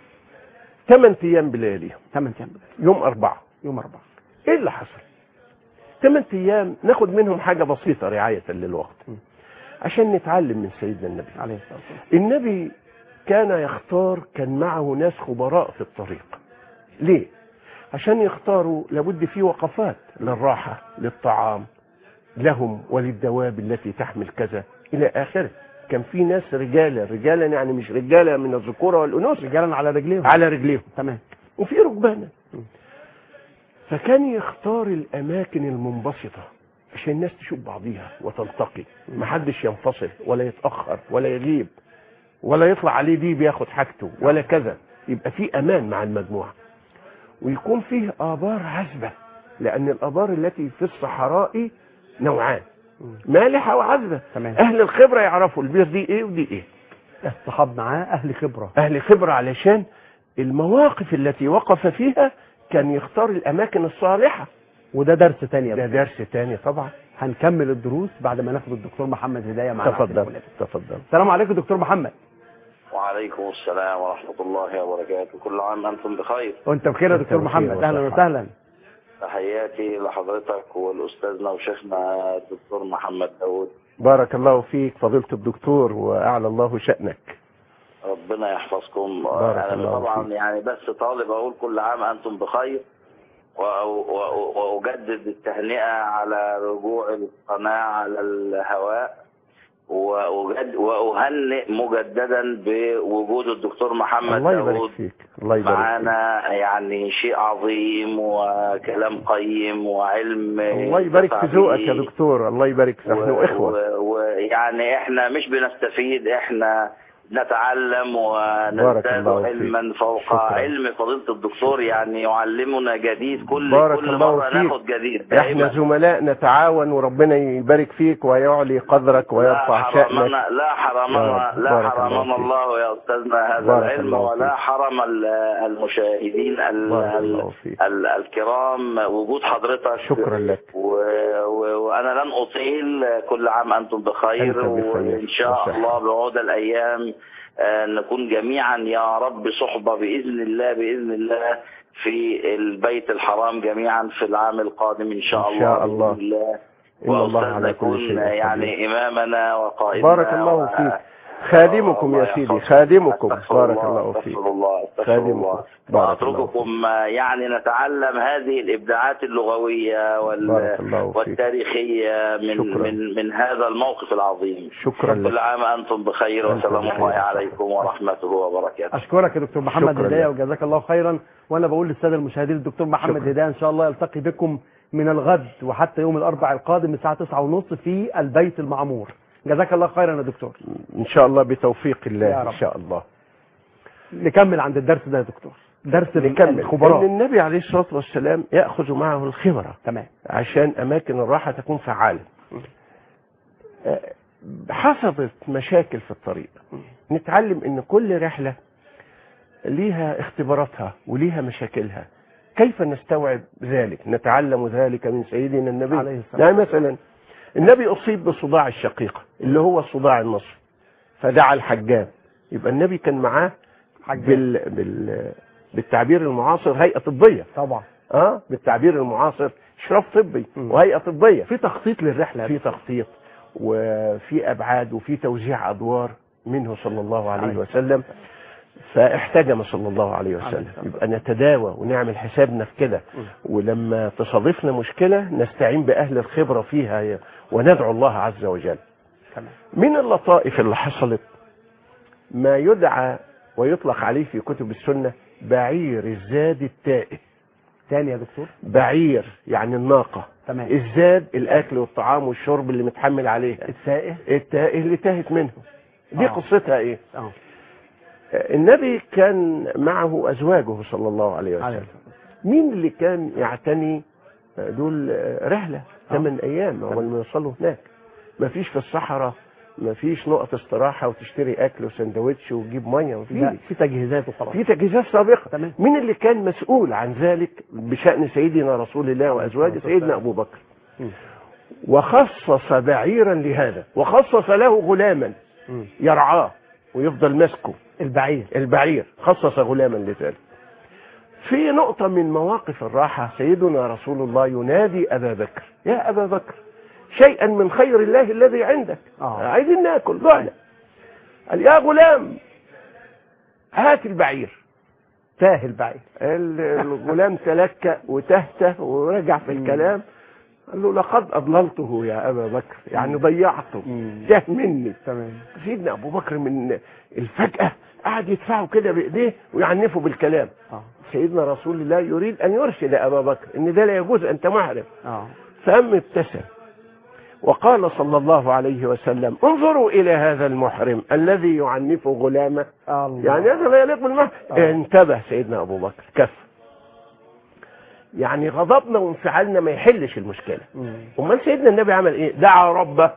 [SPEAKER 3] 8 أيام بليالي
[SPEAKER 2] ثمان أيام
[SPEAKER 3] يوم أربعة
[SPEAKER 2] يوم أربعة
[SPEAKER 3] إيه اللي حصل؟ 8 أيام ناخد منهم حاجة بسيطة رعاية للوقت
[SPEAKER 2] مم.
[SPEAKER 3] عشان نتعلم من سيدنا النبي
[SPEAKER 2] عليه الصلاة والسلام
[SPEAKER 3] النبي كان يختار كان معه ناس خبراء في الطريق ليه عشان يختاروا لابد في وقفات للراحة للطعام لهم وللدواب التي تحمل كذا إلى آخره كان في ناس رجالة رجالا يعني مش رجالة من الذكورة والأنوثة
[SPEAKER 2] رجالا على رجليهم
[SPEAKER 3] على رجليهم
[SPEAKER 2] تمام
[SPEAKER 3] وفي ركبانا
[SPEAKER 2] م.
[SPEAKER 3] فكان يختار الأماكن المنبسطة عشان الناس تشوف بعضيها وتلتقي محدش ينفصل ولا يتأخر ولا يغيب ولا يطلع عليه دي بياخد حاجته ولا كذا يبقى في أمان مع المجموعة ويكون فيه آبار عذبة لأن الآبار التي في الصحراء نوعان
[SPEAKER 2] مم.
[SPEAKER 3] مالحة وعذبة
[SPEAKER 2] تمام
[SPEAKER 3] أهل الخبرة يعرفوا البير دي إيه ودي إيه
[SPEAKER 2] الصحاب معاه أهل خبرة
[SPEAKER 3] أهل خبرة علشان المواقف التي وقف فيها كان يختار الأماكن الصالحة
[SPEAKER 2] وده درس تاني يا
[SPEAKER 3] ده
[SPEAKER 2] دكتور.
[SPEAKER 3] درس تاني طبعا
[SPEAKER 2] هنكمل الدروس بعد ما ناخد الدكتور محمد هداية معانا على
[SPEAKER 3] تفضل
[SPEAKER 2] التليفون.
[SPEAKER 3] تفضل
[SPEAKER 2] السلام عليكم دكتور محمد
[SPEAKER 4] وعليكم السلام ورحمة الله وبركاته كل عام أنتم بخير
[SPEAKER 2] وانت بخير يا
[SPEAKER 3] أنت
[SPEAKER 2] دكتور
[SPEAKER 3] بخير
[SPEAKER 2] محمد اهلا
[SPEAKER 3] وصحة.
[SPEAKER 2] وسهلا
[SPEAKER 4] تحياتي لحضرتك والأستاذنا وشيخنا الدكتور محمد داود
[SPEAKER 3] بارك الله فيك فضيلة الدكتور وأعلى الله شأنك
[SPEAKER 4] ربنا يحفظكم
[SPEAKER 3] بارك
[SPEAKER 4] أنا
[SPEAKER 3] الله
[SPEAKER 4] طبعا
[SPEAKER 3] فيك.
[SPEAKER 4] يعني بس طالب أقول كل عام أنتم بخير وأ- وأ- وأجدد التهنئة على رجوع القناة على الهواء وأجد- وأهنئ مجددا بوجود الدكتور محمد
[SPEAKER 3] الله يبارك
[SPEAKER 4] داود
[SPEAKER 3] فيك الله يبارك فيك
[SPEAKER 4] معانا يعني شيء عظيم وكلام قيم وعلم
[SPEAKER 3] الله يبارك في
[SPEAKER 4] ينتفع
[SPEAKER 3] ذوقك
[SPEAKER 4] به.
[SPEAKER 3] يا دكتور الله يبارك في احنا
[SPEAKER 4] و-
[SPEAKER 3] واخوة
[SPEAKER 4] و- ويعني احنا مش بنستفيد احنا نتعلم
[SPEAKER 3] بارك الله
[SPEAKER 4] ونزداد
[SPEAKER 3] فيك.
[SPEAKER 4] علما فوق
[SPEAKER 3] شكرا.
[SPEAKER 4] علم فضيلة الدكتور يعني يعلمنا جديد كل
[SPEAKER 3] بارك
[SPEAKER 4] كل
[SPEAKER 3] الله
[SPEAKER 4] مرة
[SPEAKER 3] فيك.
[SPEAKER 4] ناخد جديد
[SPEAKER 3] احنا
[SPEAKER 4] دائما
[SPEAKER 3] زملاء نتعاون وربنا يبارك فيك ويعلي قدرك
[SPEAKER 4] لا
[SPEAKER 3] ويرفع شأنك
[SPEAKER 4] حرمنا لا حرمنا
[SPEAKER 3] بارك-
[SPEAKER 4] لا
[SPEAKER 3] بارك الله
[SPEAKER 4] حرمنا
[SPEAKER 3] فيك.
[SPEAKER 4] الله يا استاذنا هذا
[SPEAKER 3] بارك
[SPEAKER 4] العلم
[SPEAKER 3] الله
[SPEAKER 4] ولا
[SPEAKER 3] فيك.
[SPEAKER 4] حرم ال- المشاهدين ال-
[SPEAKER 3] بارك
[SPEAKER 4] ال-
[SPEAKER 3] الله فيك.
[SPEAKER 4] ال- الكرام وجود حضرتك
[SPEAKER 3] شكرا لك.
[SPEAKER 4] و... و... وانا لن اطيل كل عام انتم بخير
[SPEAKER 3] أنت بخير.
[SPEAKER 4] وان شاء
[SPEAKER 3] وصحة.
[SPEAKER 4] الله بعود الايام آه، نكون جميعا يا رب صحبه باذن الله باذن الله في البيت الحرام جميعا في العام القادم ان شاء
[SPEAKER 3] إن
[SPEAKER 4] الله
[SPEAKER 3] شاء الله.
[SPEAKER 4] بإذن الله
[SPEAKER 3] إن الله
[SPEAKER 4] وأستاذنا
[SPEAKER 3] على كل
[SPEAKER 4] يكون
[SPEAKER 3] شيء قدير.
[SPEAKER 4] يعني إمامنا وقائدنا
[SPEAKER 3] بارك الله
[SPEAKER 4] و-
[SPEAKER 3] فيك خادمكم يا
[SPEAKER 4] الله
[SPEAKER 3] سيدي
[SPEAKER 4] يحفظك.
[SPEAKER 3] خادمكم
[SPEAKER 4] أستغفر
[SPEAKER 3] بارك الله فيك
[SPEAKER 4] استغفر الله استغفر
[SPEAKER 3] خادمكم.
[SPEAKER 4] الله
[SPEAKER 3] بارك الله
[SPEAKER 4] واترككم آه، يعني نتعلم هذه الابداعات اللغويه وال...
[SPEAKER 3] بارك الله فيك.
[SPEAKER 4] والتاريخيه من
[SPEAKER 3] شكرا.
[SPEAKER 4] من من هذا الموقف العظيم
[SPEAKER 3] شكرا
[SPEAKER 4] كل
[SPEAKER 3] لك
[SPEAKER 4] عام انتم بخير
[SPEAKER 3] أنت
[SPEAKER 4] وسلام
[SPEAKER 3] بخير.
[SPEAKER 4] الله عليكم ورحمته وبركاته
[SPEAKER 2] اشكرك يا دكتور محمد
[SPEAKER 3] شكراً
[SPEAKER 2] هدايه
[SPEAKER 3] لك.
[SPEAKER 2] وجزاك الله خيرا وانا بقول للساده المشاهدين الدكتور محمد
[SPEAKER 3] شكراً.
[SPEAKER 2] هدايه ان شاء الله يلتقي بكم من الغد وحتى يوم الاربعاء القادم الساعه 9:30 في البيت المعمور جزاك الله خيرا يا دكتور
[SPEAKER 3] ان شاء الله بتوفيق
[SPEAKER 2] يا
[SPEAKER 3] الله
[SPEAKER 2] رب.
[SPEAKER 3] ان شاء الله
[SPEAKER 2] نكمل عند الدرس ده يا دكتور درس
[SPEAKER 3] نكمل ان
[SPEAKER 2] الخبراء
[SPEAKER 3] النبي عليه الصلاه والسلام ياخذ معه الخبره
[SPEAKER 2] تمام
[SPEAKER 3] عشان اماكن الراحه تكون فعاله آه، حصلت مشاكل في الطريق نتعلم ان كل رحله ليها اختباراتها وليها مشاكلها كيف نستوعب ذلك نتعلم ذلك من سيدنا النبي
[SPEAKER 2] عليه السلام.
[SPEAKER 3] يعني مثلا النبي اصيب بصداع الشقيقه اللي هو الصداع النصفي فدعا الحجام يبقى النبي كان معاه
[SPEAKER 2] حجام.
[SPEAKER 3] بال... بال... بالتعبير المعاصر هيئه طبيه
[SPEAKER 2] طبعا
[SPEAKER 3] اه بالتعبير المعاصر اشراف طبي
[SPEAKER 2] مم.
[SPEAKER 3] وهيئه طبيه
[SPEAKER 2] في تخطيط للرحله
[SPEAKER 3] في تخطيط وفي ابعاد وفي توزيع ادوار منه صلى الله عليه
[SPEAKER 2] عليه
[SPEAKER 3] وسلم فاحتجم صلى الله عليه
[SPEAKER 2] عليه
[SPEAKER 3] وسلم
[SPEAKER 2] السلام.
[SPEAKER 3] يبقى نتداوى ونعمل حسابنا في كده
[SPEAKER 2] مم.
[SPEAKER 3] ولما تصادفنا مشكله نستعين باهل الخبره فيها وندعو الله عز وجل
[SPEAKER 2] تمام
[SPEAKER 3] من اللطائف اللي حصلت ما يدعى ويطلق عليه في كتب السنه بعير الزاد التائه
[SPEAKER 2] تاني يا دكتور
[SPEAKER 3] بعير يعني الناقه
[SPEAKER 2] تمام
[SPEAKER 3] الزاد الاكل والطعام والشرب اللي متحمل عليها
[SPEAKER 2] السائه
[SPEAKER 3] التائه اللي تاهت منه دي
[SPEAKER 2] آه.
[SPEAKER 3] قصتها ايه
[SPEAKER 2] اه
[SPEAKER 3] النبي كان معه ازواجه صلى الله عليه
[SPEAKER 2] عليه
[SPEAKER 3] وسلم مين اللي كان يعتني دول رحله ثمان ايام اول ما يوصلوا هناك ما فيش في الصحراء ما فيش نقط استراحه وتشتري اكل وسندوتش وتجيب ميه
[SPEAKER 2] لا
[SPEAKER 3] وفي
[SPEAKER 2] في تجهيزات وخلاص
[SPEAKER 3] في تجهيزات سابقه
[SPEAKER 2] تمام
[SPEAKER 3] مين اللي كان مسؤول عن ذلك بشان سيدنا رسول الله وازواجه سيدنا ابو بكر
[SPEAKER 2] مم.
[SPEAKER 3] وخصص بعيرا لهذا وخصص له غلاما
[SPEAKER 2] مم.
[SPEAKER 3] يرعاه ويفضل ماسكه
[SPEAKER 2] البعير
[SPEAKER 3] البعير خصص غلاما لذلك في نقطة من مواقف الراحة سيدنا رسول الله ينادي أبا بكر يا أبا بكر شيئا من خير الله الذي عندك
[SPEAKER 2] آه.
[SPEAKER 3] عايزين ناكل جعنا قال يا غلام هات البعير
[SPEAKER 2] تاه البعير
[SPEAKER 3] ال- الغلام تلكأ وتهته ورجع في الكلام قال له لقد أضللته يا أبا بكر يعني ضيعته
[SPEAKER 2] مم.
[SPEAKER 3] تاه مني
[SPEAKER 2] تمام
[SPEAKER 3] سيدنا ابو بكر من الفجأة قعد يدفعه كده بايديه ويعنفه بالكلام
[SPEAKER 2] اه
[SPEAKER 3] سيدنا رسول الله يريد ان يرشد ابا بكر ان ده لا يجوز انت محرم
[SPEAKER 2] اه
[SPEAKER 3] فأم ابتسم وقال صلى الله عليه وسلم انظروا الى هذا المحرم الذي يعنف غلامه
[SPEAKER 2] الله
[SPEAKER 3] يعني هذا لا يليق بالمحرم
[SPEAKER 2] آه.
[SPEAKER 3] انتبه سيدنا ابو بكر كف يعني غضبنا وانفعالنا ما يحلش المشكله
[SPEAKER 2] مم.
[SPEAKER 3] امال سيدنا النبي عمل ايه دعا ربه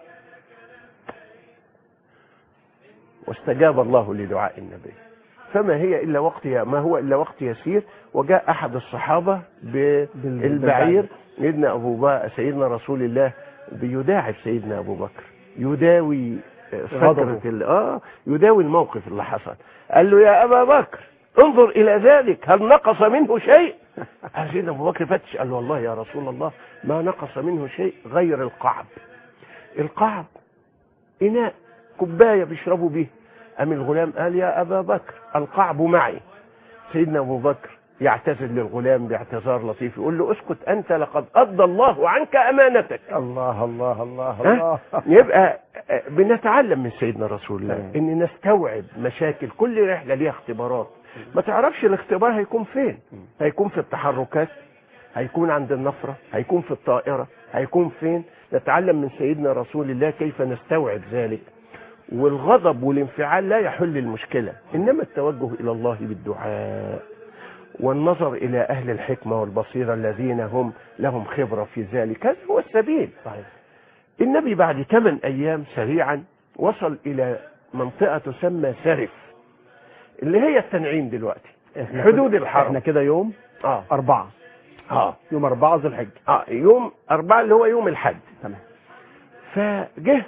[SPEAKER 3] واستجاب الله لدعاء النبي فما هي الا وقت ما هو الا وقت يسير وجاء احد الصحابه بالبعير سيدنا ابو بكر سيدنا رسول الله بيداعب سيدنا ابو بكر يداوي
[SPEAKER 2] غضبه.
[SPEAKER 3] فترة ال- اه يداوي الموقف اللي حصل قال له يا ابا بكر انظر الى ذلك هل نقص منه شيء قال سيدنا ابو بكر فتش قال له والله يا رسول الله ما نقص منه شيء غير القعب القعب اناء كوبايه بيشربوا به ام الغلام قال يا ابا بكر القعب معي سيدنا ابو بكر يعتذر للغلام باعتذار لطيف يقول له اسكت انت لقد ادى الله عنك امانتك
[SPEAKER 2] الله الله الله
[SPEAKER 3] ها؟
[SPEAKER 2] الله
[SPEAKER 3] يبقى آه، بنتعلم من سيدنا رسول الله
[SPEAKER 2] تمام.
[SPEAKER 3] ان نستوعب مشاكل كل رحله ليها اختبارات ما تعرفش الاختبار هيكون فين هيكون في التحركات هيكون عند النفره هيكون في الطائره هيكون فين نتعلم من سيدنا رسول الله كيف نستوعب ذلك والغضب والانفعال لا يحل المشكلة إنما التوجه إلى الله بالدعاء والنظر إلى أهل الحكمة والبصيرة الذين هم لهم خبرة في ذلك هذا هو السبيل
[SPEAKER 2] صحيح
[SPEAKER 3] النبي بعد ثمان أيام سريعا وصل إلى منطقة تسمى سرف اللي هي التنعيم دلوقتي
[SPEAKER 2] إحنا
[SPEAKER 3] حدود
[SPEAKER 2] كده-
[SPEAKER 3] الحرم.
[SPEAKER 2] احنا كده يوم
[SPEAKER 3] اه
[SPEAKER 2] أربعة
[SPEAKER 3] اه
[SPEAKER 2] يوم أربعة ذو الحجة
[SPEAKER 3] اه يوم أربعة اللي هو يوم الحج
[SPEAKER 2] تمام
[SPEAKER 3] فجه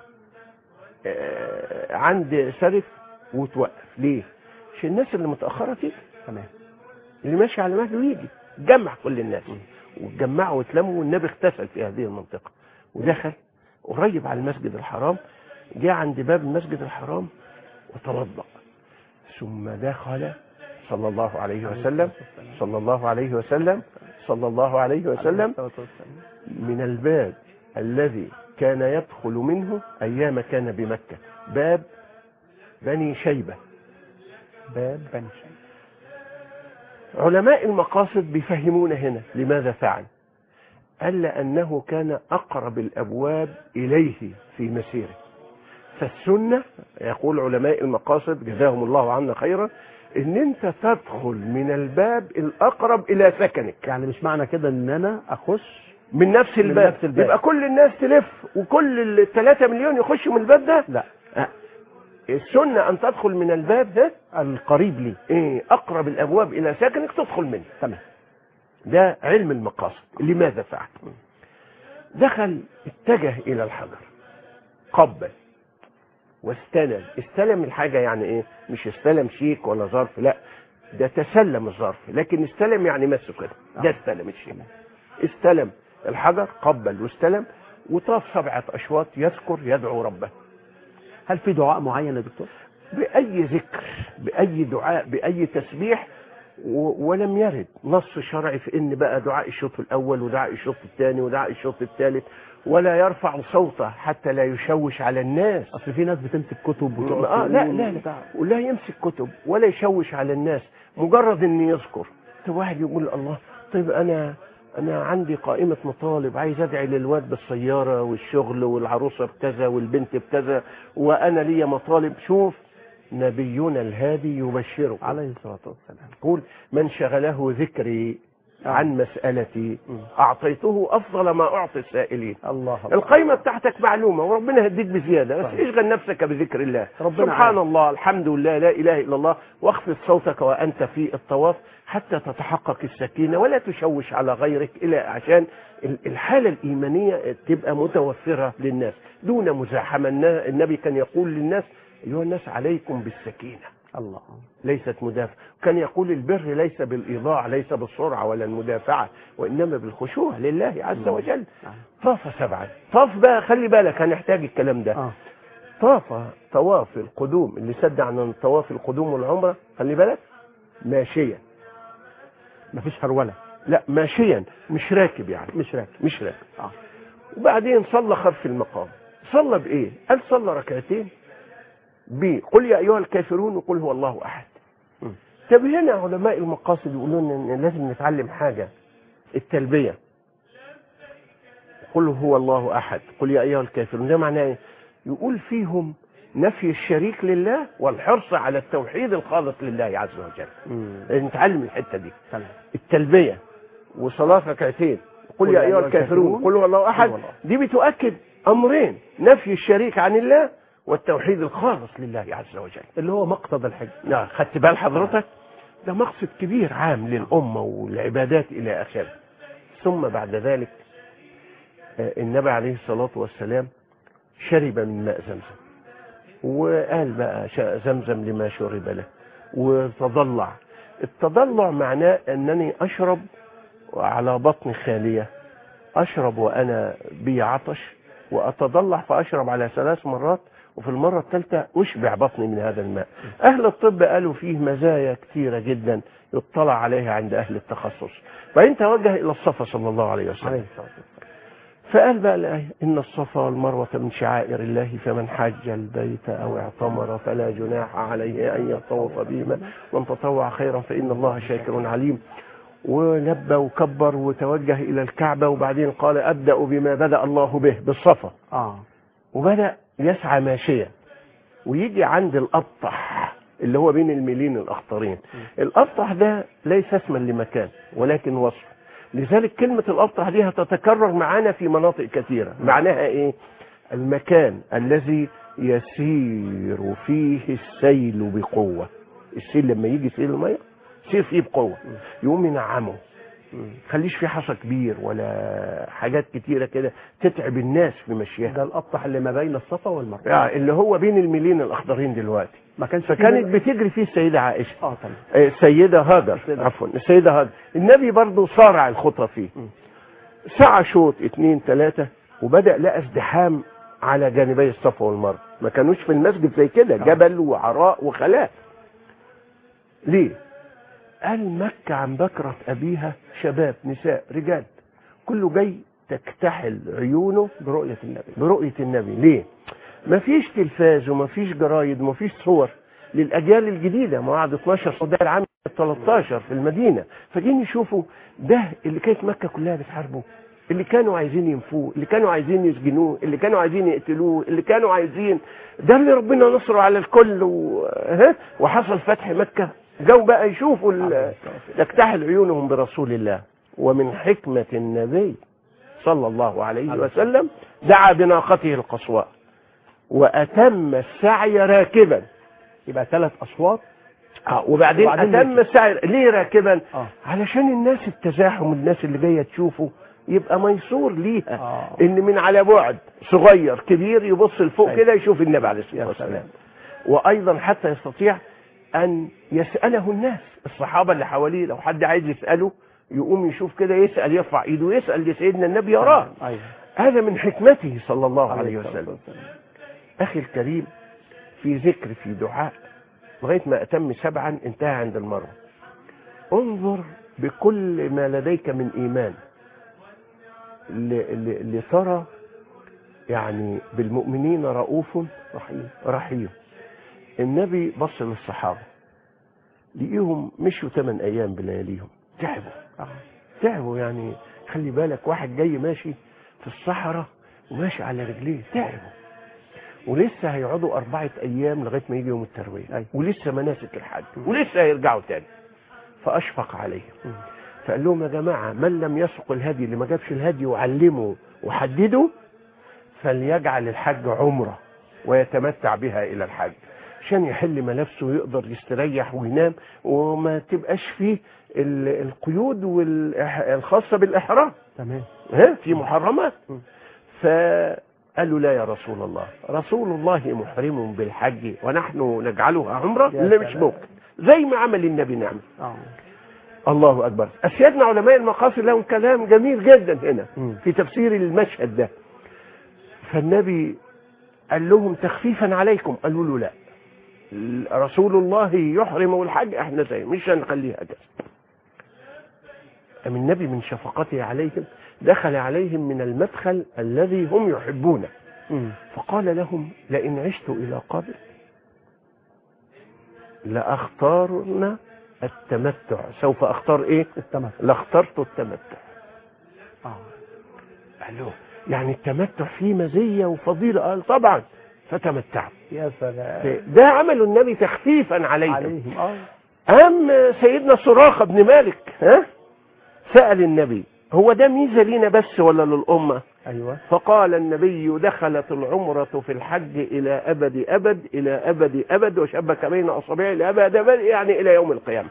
[SPEAKER 3] آه، عند سرف وتوقف ليه؟ عشان الناس اللي متأخرة تيجي
[SPEAKER 2] تمام
[SPEAKER 3] اللي ماشي على مهله يجي جمع كل الناس واتجمعوا واتلموا والنبي اغتسل في هذه المنطقة ودخل قريب على المسجد الحرام جاء عند باب المسجد الحرام وتوضأ ثم دخل صلى الله عليه وسلم صلى الله عليه وسلم صلى الله عليه وسلم من الباب الذي كان يدخل منه أيام كان بمكة باب بني شيبة
[SPEAKER 2] باب بني شيبة
[SPEAKER 3] علماء المقاصد بيفهمون هنا لماذا فعل قال لأنه كان أقرب الأبواب إليه في مسيره فالسنة يقول علماء المقاصد جزاهم الله عنا خيرا ان انت تدخل من الباب الاقرب الى سكنك
[SPEAKER 2] يعني مش معنى كده ان انا اخش
[SPEAKER 3] من نفس الباب,
[SPEAKER 2] نفس الباب.
[SPEAKER 3] يبقى كل الناس تلف وكل الثلاثة مليون يخشوا من الباب ده
[SPEAKER 2] لا
[SPEAKER 3] آه. السنة ان تدخل من الباب ده
[SPEAKER 2] القريب لي
[SPEAKER 3] إيه اقرب الابواب الى سكنك تدخل منه
[SPEAKER 2] تمام
[SPEAKER 3] ده علم المقاصد لماذا فعل دخل اتجه الى الحجر قبل واستلم استلم الحاجة يعني ايه مش استلم شيك ولا ظرف لا ده تسلم الظرف لكن استلم يعني مسه كده ده استلم الشيك استلم الحجر قبل واستلم وطاف سبعة أشواط يذكر يدعو ربه
[SPEAKER 2] هل في دعاء معين يا دكتور؟
[SPEAKER 3] بأي ذكر بأي دعاء بأي تسبيح و- ولم يرد نص شرعي في ان بقى دعاء الشوط الاول ودعاء الشوط الثاني ودعاء الشوط الثالث ولا يرفع صوته حتى لا يشوش على الناس
[SPEAKER 2] اصل في ناس بتمسك كتب وتقعد
[SPEAKER 3] آه لا
[SPEAKER 2] تقول
[SPEAKER 3] لا لا
[SPEAKER 2] وبتاع.
[SPEAKER 3] ولا يمسك كتب ولا يشوش على الناس مجرد ان يذكر طب واحد يقول الله طيب انا انا عندي قائمة مطالب عايز ادعي للواد بالسيارة والشغل والعروسة بكذا والبنت بكذا وانا ليا مطالب شوف نبينا الهادي يبشرك
[SPEAKER 2] عليه الصلاة والسلام
[SPEAKER 3] يقول من شغله ذكري
[SPEAKER 2] آه.
[SPEAKER 3] عن مسألتي
[SPEAKER 2] مم.
[SPEAKER 3] أعطيته أفضل ما أعطي السائلين
[SPEAKER 2] الله الله
[SPEAKER 3] القيمة بتاعتك معلومة وربنا هديك بزيادة بس
[SPEAKER 2] صحيح.
[SPEAKER 3] اشغل نفسك بذكر الله
[SPEAKER 2] ربنا
[SPEAKER 3] سبحان
[SPEAKER 2] عارف.
[SPEAKER 3] الله الحمد لله لا إله إلا الله واخفض صوتك وأنت في الطواف حتى تتحقق السكينة ولا تشوش على غيرك إلى عشان ال- الحالة الإيمانية تبقى متوفرة للناس دون مزاحمة النا- النبي كان يقول للناس أيها الناس عليكم بالسكينة
[SPEAKER 2] الله
[SPEAKER 3] ليست مدافع كان يقول البر ليس بالإيضاع ليس بالسرعة ولا المدافعة وإنما بالخشوع لله عز وجل
[SPEAKER 2] نعم.
[SPEAKER 3] طاف سبعا طاف بقى خلي بالك هنحتاج الكلام ده
[SPEAKER 2] اه
[SPEAKER 3] طاف طواف القدوم اللي سد عن طواف القدوم والعمرة خلي بالك ماشيا
[SPEAKER 2] مفيش هرولة
[SPEAKER 3] لا ماشيا مش راكب يعني
[SPEAKER 2] مش راكب
[SPEAKER 3] مش راكب
[SPEAKER 2] اه
[SPEAKER 3] وبعدين صلى خلف المقام صلى بايه قال صلى ركعتين بقل يا ايها الكافرون وقل هو الله احد
[SPEAKER 2] مم.
[SPEAKER 3] طب هنا علماء المقاصد يقولون ان لازم نتعلم حاجه التلبيه قل هو الله احد قل يا ايها الكافرون ده معناه ايه يقول فيهم نفي الشريك لله والحرص على التوحيد الخالص لله عز وجل
[SPEAKER 2] مم.
[SPEAKER 3] لازم نتعلم الحته دي
[SPEAKER 2] تمام
[SPEAKER 3] التلبية وصلاة ركعتين قل يا أيها الكافرون قل هو الله أحد
[SPEAKER 2] قل هو الله.
[SPEAKER 3] دي بتؤكد أمرين نفي الشريك عن الله والتوحيد الخالص لله عز وجل
[SPEAKER 2] اللي هو مقصد الحج
[SPEAKER 3] لا خدت بال حضرتك ده مقصد كبير عام للأمة والعبادات إلى آخره ثم بعد ذلك آه، النبي عليه الصلاة والسلام شرب من ماء زمزم وقال بقى شاء زمزم لما شرب له وتضلع التضلع معناه أنني أشرب على بطن خالية أشرب وأنا بي عطش وأتضلع فأشرب على ثلاث مرات وفي المرة الثالثة أشبع بطني من هذا الماء أهل الطب قالوا فيه مزايا كثيرة جدا يطلع عليها عند أهل التخصص فإن توجه إلى الصفا صلى الله عليه وسلم
[SPEAKER 2] عليه الصلاة والسلام
[SPEAKER 3] فقال بقى الآية إن الصفا والمروة من شعائر الله فمن حج البيت أو اعتمر فلا جناح عليه أن يطوف بهما من تطوع خيرا فإن الله شاكر عليم ولبى وكبر وتوجه إلى الكعبة وبعدين قال أبدأ بما بدأ الله به بالصفا
[SPEAKER 2] اه
[SPEAKER 3] وبدأ يسعى ماشيا ويجي عند الأبطح اللي هو بين الميلين الأخطرين الأبطح ده ليس اسما لمكان ولكن وصف لذلك كلمة الأبطح دي هتتكرر معانا في مناطق كثيرة معناها إيه المكان الذي يسير فيه السيل بقوة السيل لما يجي سيل المية يسير فيه بقوة يقوم ينعمه خليش فيه حصى كبير ولا حاجات كتيرة كده تتعب الناس في مشيها
[SPEAKER 2] ده الأبطح اللي ما بين الصفا والمروة
[SPEAKER 3] يعني اللي هو بين الميلين الأخضرين دلوقتي
[SPEAKER 2] ما كانش فيه
[SPEAKER 3] فكانت
[SPEAKER 2] من-
[SPEAKER 3] بتجري فيه السيدة عائشة
[SPEAKER 2] اه تمام
[SPEAKER 3] آه، السيدة هاجر
[SPEAKER 2] السيدة.
[SPEAKER 3] عفوا السيدة هاجر النبي برضو صارع الخطى فيه
[SPEAKER 2] م.
[SPEAKER 3] ساعة شوط اتنين تلاتة وبدأ لقى ازدحام على جانبي الصفا والمروة ما كانوش في المسجد زي كده جبل وعراء وخلاء ليه قال مكة عن بكرة أبيها شباب نساء رجال كله جاي تكتحل عيونه
[SPEAKER 2] برؤية النبي
[SPEAKER 3] برؤية النبي ليه مفيش تلفاز ومفيش جرايد ومفيش صور للأجيال الجديدة ما بعد 12 صدى العام 13 في المدينة فجين يشوفوا ده اللي كانت مكة كلها بتحاربه اللي كانوا عايزين ينفوه اللي كانوا عايزين يسجنوه اللي كانوا عايزين يقتلوه اللي كانوا عايزين ده اللي ربنا نصره على الكل و... ها؟ وحصل فتح مكة جو بقى يشوفوا ال... تكتحل عيونهم برسول الله ومن حكمة النبي صلى الله عليه
[SPEAKER 2] عليه
[SPEAKER 3] وسلم دعا بناقته القصواء وأتم السعي راكبا
[SPEAKER 2] يبقى ثلاث أشواط
[SPEAKER 3] آه وبعدين
[SPEAKER 2] وبعدين
[SPEAKER 3] أتم
[SPEAKER 2] يركب.
[SPEAKER 3] السعي ليه راكبا
[SPEAKER 2] اه
[SPEAKER 3] علشان الناس التزاحم الناس اللي جاية تشوفه يبقى ميسور ليها
[SPEAKER 2] اه
[SPEAKER 3] ان من على بعد صغير كبير يبص لفوق
[SPEAKER 2] أيوة.
[SPEAKER 3] كده يشوف النبي عليه الصلاه
[SPEAKER 2] يا
[SPEAKER 3] والسلام
[SPEAKER 2] سلام
[SPEAKER 3] وايضا حتى يستطيع ان يساله الناس الصحابه اللي حواليه لو حد عايز يساله يقوم يشوف كده يسال يرفع ايده يسال لسيدنا النبي يراه
[SPEAKER 2] ايوه
[SPEAKER 3] هذا من حكمته صلى الله عليه
[SPEAKER 2] الصلاة
[SPEAKER 3] وسلم
[SPEAKER 2] والسلام.
[SPEAKER 3] اخي الكريم في ذكر في دعاء لغايه ما اتم سبعا انتهى عند المروه انظر بكل ما لديك من ايمان ل- ل- لترى يعني بالمؤمنين رؤوف
[SPEAKER 2] رحيم
[SPEAKER 3] رحيم النبي بص للصحابه لقيهم مشوا ثمان ايام بلياليهم تعبوا
[SPEAKER 2] اه
[SPEAKER 3] تعبوا يعني خلي بالك واحد جاي ماشي في الصحراء وماشي على رجليه تعبوا ولسه هيقعدوا أربعة أيام لغاية ما يجي يوم التروية
[SPEAKER 2] أيوة.
[SPEAKER 3] ولسه مناسك الحج ولسه هيرجعوا تاني فأشفق عليهم
[SPEAKER 2] مم.
[SPEAKER 3] فقال لهم يا جماعة من لم يسق الهدي اللي ما جابش الهدي وعلمه وحدده فليجعل الحج عمرة ويتمتع بها إلى الحج عشان يحل ملابسه ويقدر يستريح وينام وما تبقاش فيه ال- القيود والإح- الخاصة بالإحرام
[SPEAKER 2] تمام
[SPEAKER 3] ها في محرمات
[SPEAKER 2] م.
[SPEAKER 3] فقالوا لا يا رسول الله رسول الله محرم بالحج ونحن نجعلها عمرة
[SPEAKER 2] يا
[SPEAKER 3] لا مش
[SPEAKER 2] سلام.
[SPEAKER 3] ممكن زي ما عمل النبي نعمل
[SPEAKER 2] اه
[SPEAKER 3] الله أكبر أسيادنا علماء المقاصد لهم كلام جميل جدا هنا
[SPEAKER 2] مم.
[SPEAKER 3] في تفسير المشهد ده فالنبي قال لهم تخفيفا عليكم قالوا له لا رسول الله يحرم الحج احنا زي مش هنخليها كده أم النبي من شفقته عليهم دخل عليهم من المدخل الذي هم يحبونه
[SPEAKER 2] مم.
[SPEAKER 3] فقال لهم لئن عشت إلى قبل لأختارن التمتع سوف أختار إيه
[SPEAKER 2] التمام
[SPEAKER 3] لاخترت التمتع
[SPEAKER 2] اه
[SPEAKER 3] قال له يعني التمتع فيه مزية وفضيلة قال طبعا فتمتعوا
[SPEAKER 2] يا سلام
[SPEAKER 3] ده عمل النبي تخفيفا عليهم
[SPEAKER 2] عليهم اه
[SPEAKER 3] أم سيدنا سراقة بن مالك ها سأل النبي هو ده ميزة لينا بس ولا للأمة
[SPEAKER 2] ايوه
[SPEAKER 3] فقال النبي دخلت العمرة في الحج إلى أبد أبد إلى أبد أبد وشبك بين أصابعه إلى أبد أبد يعني إلى يوم القيامة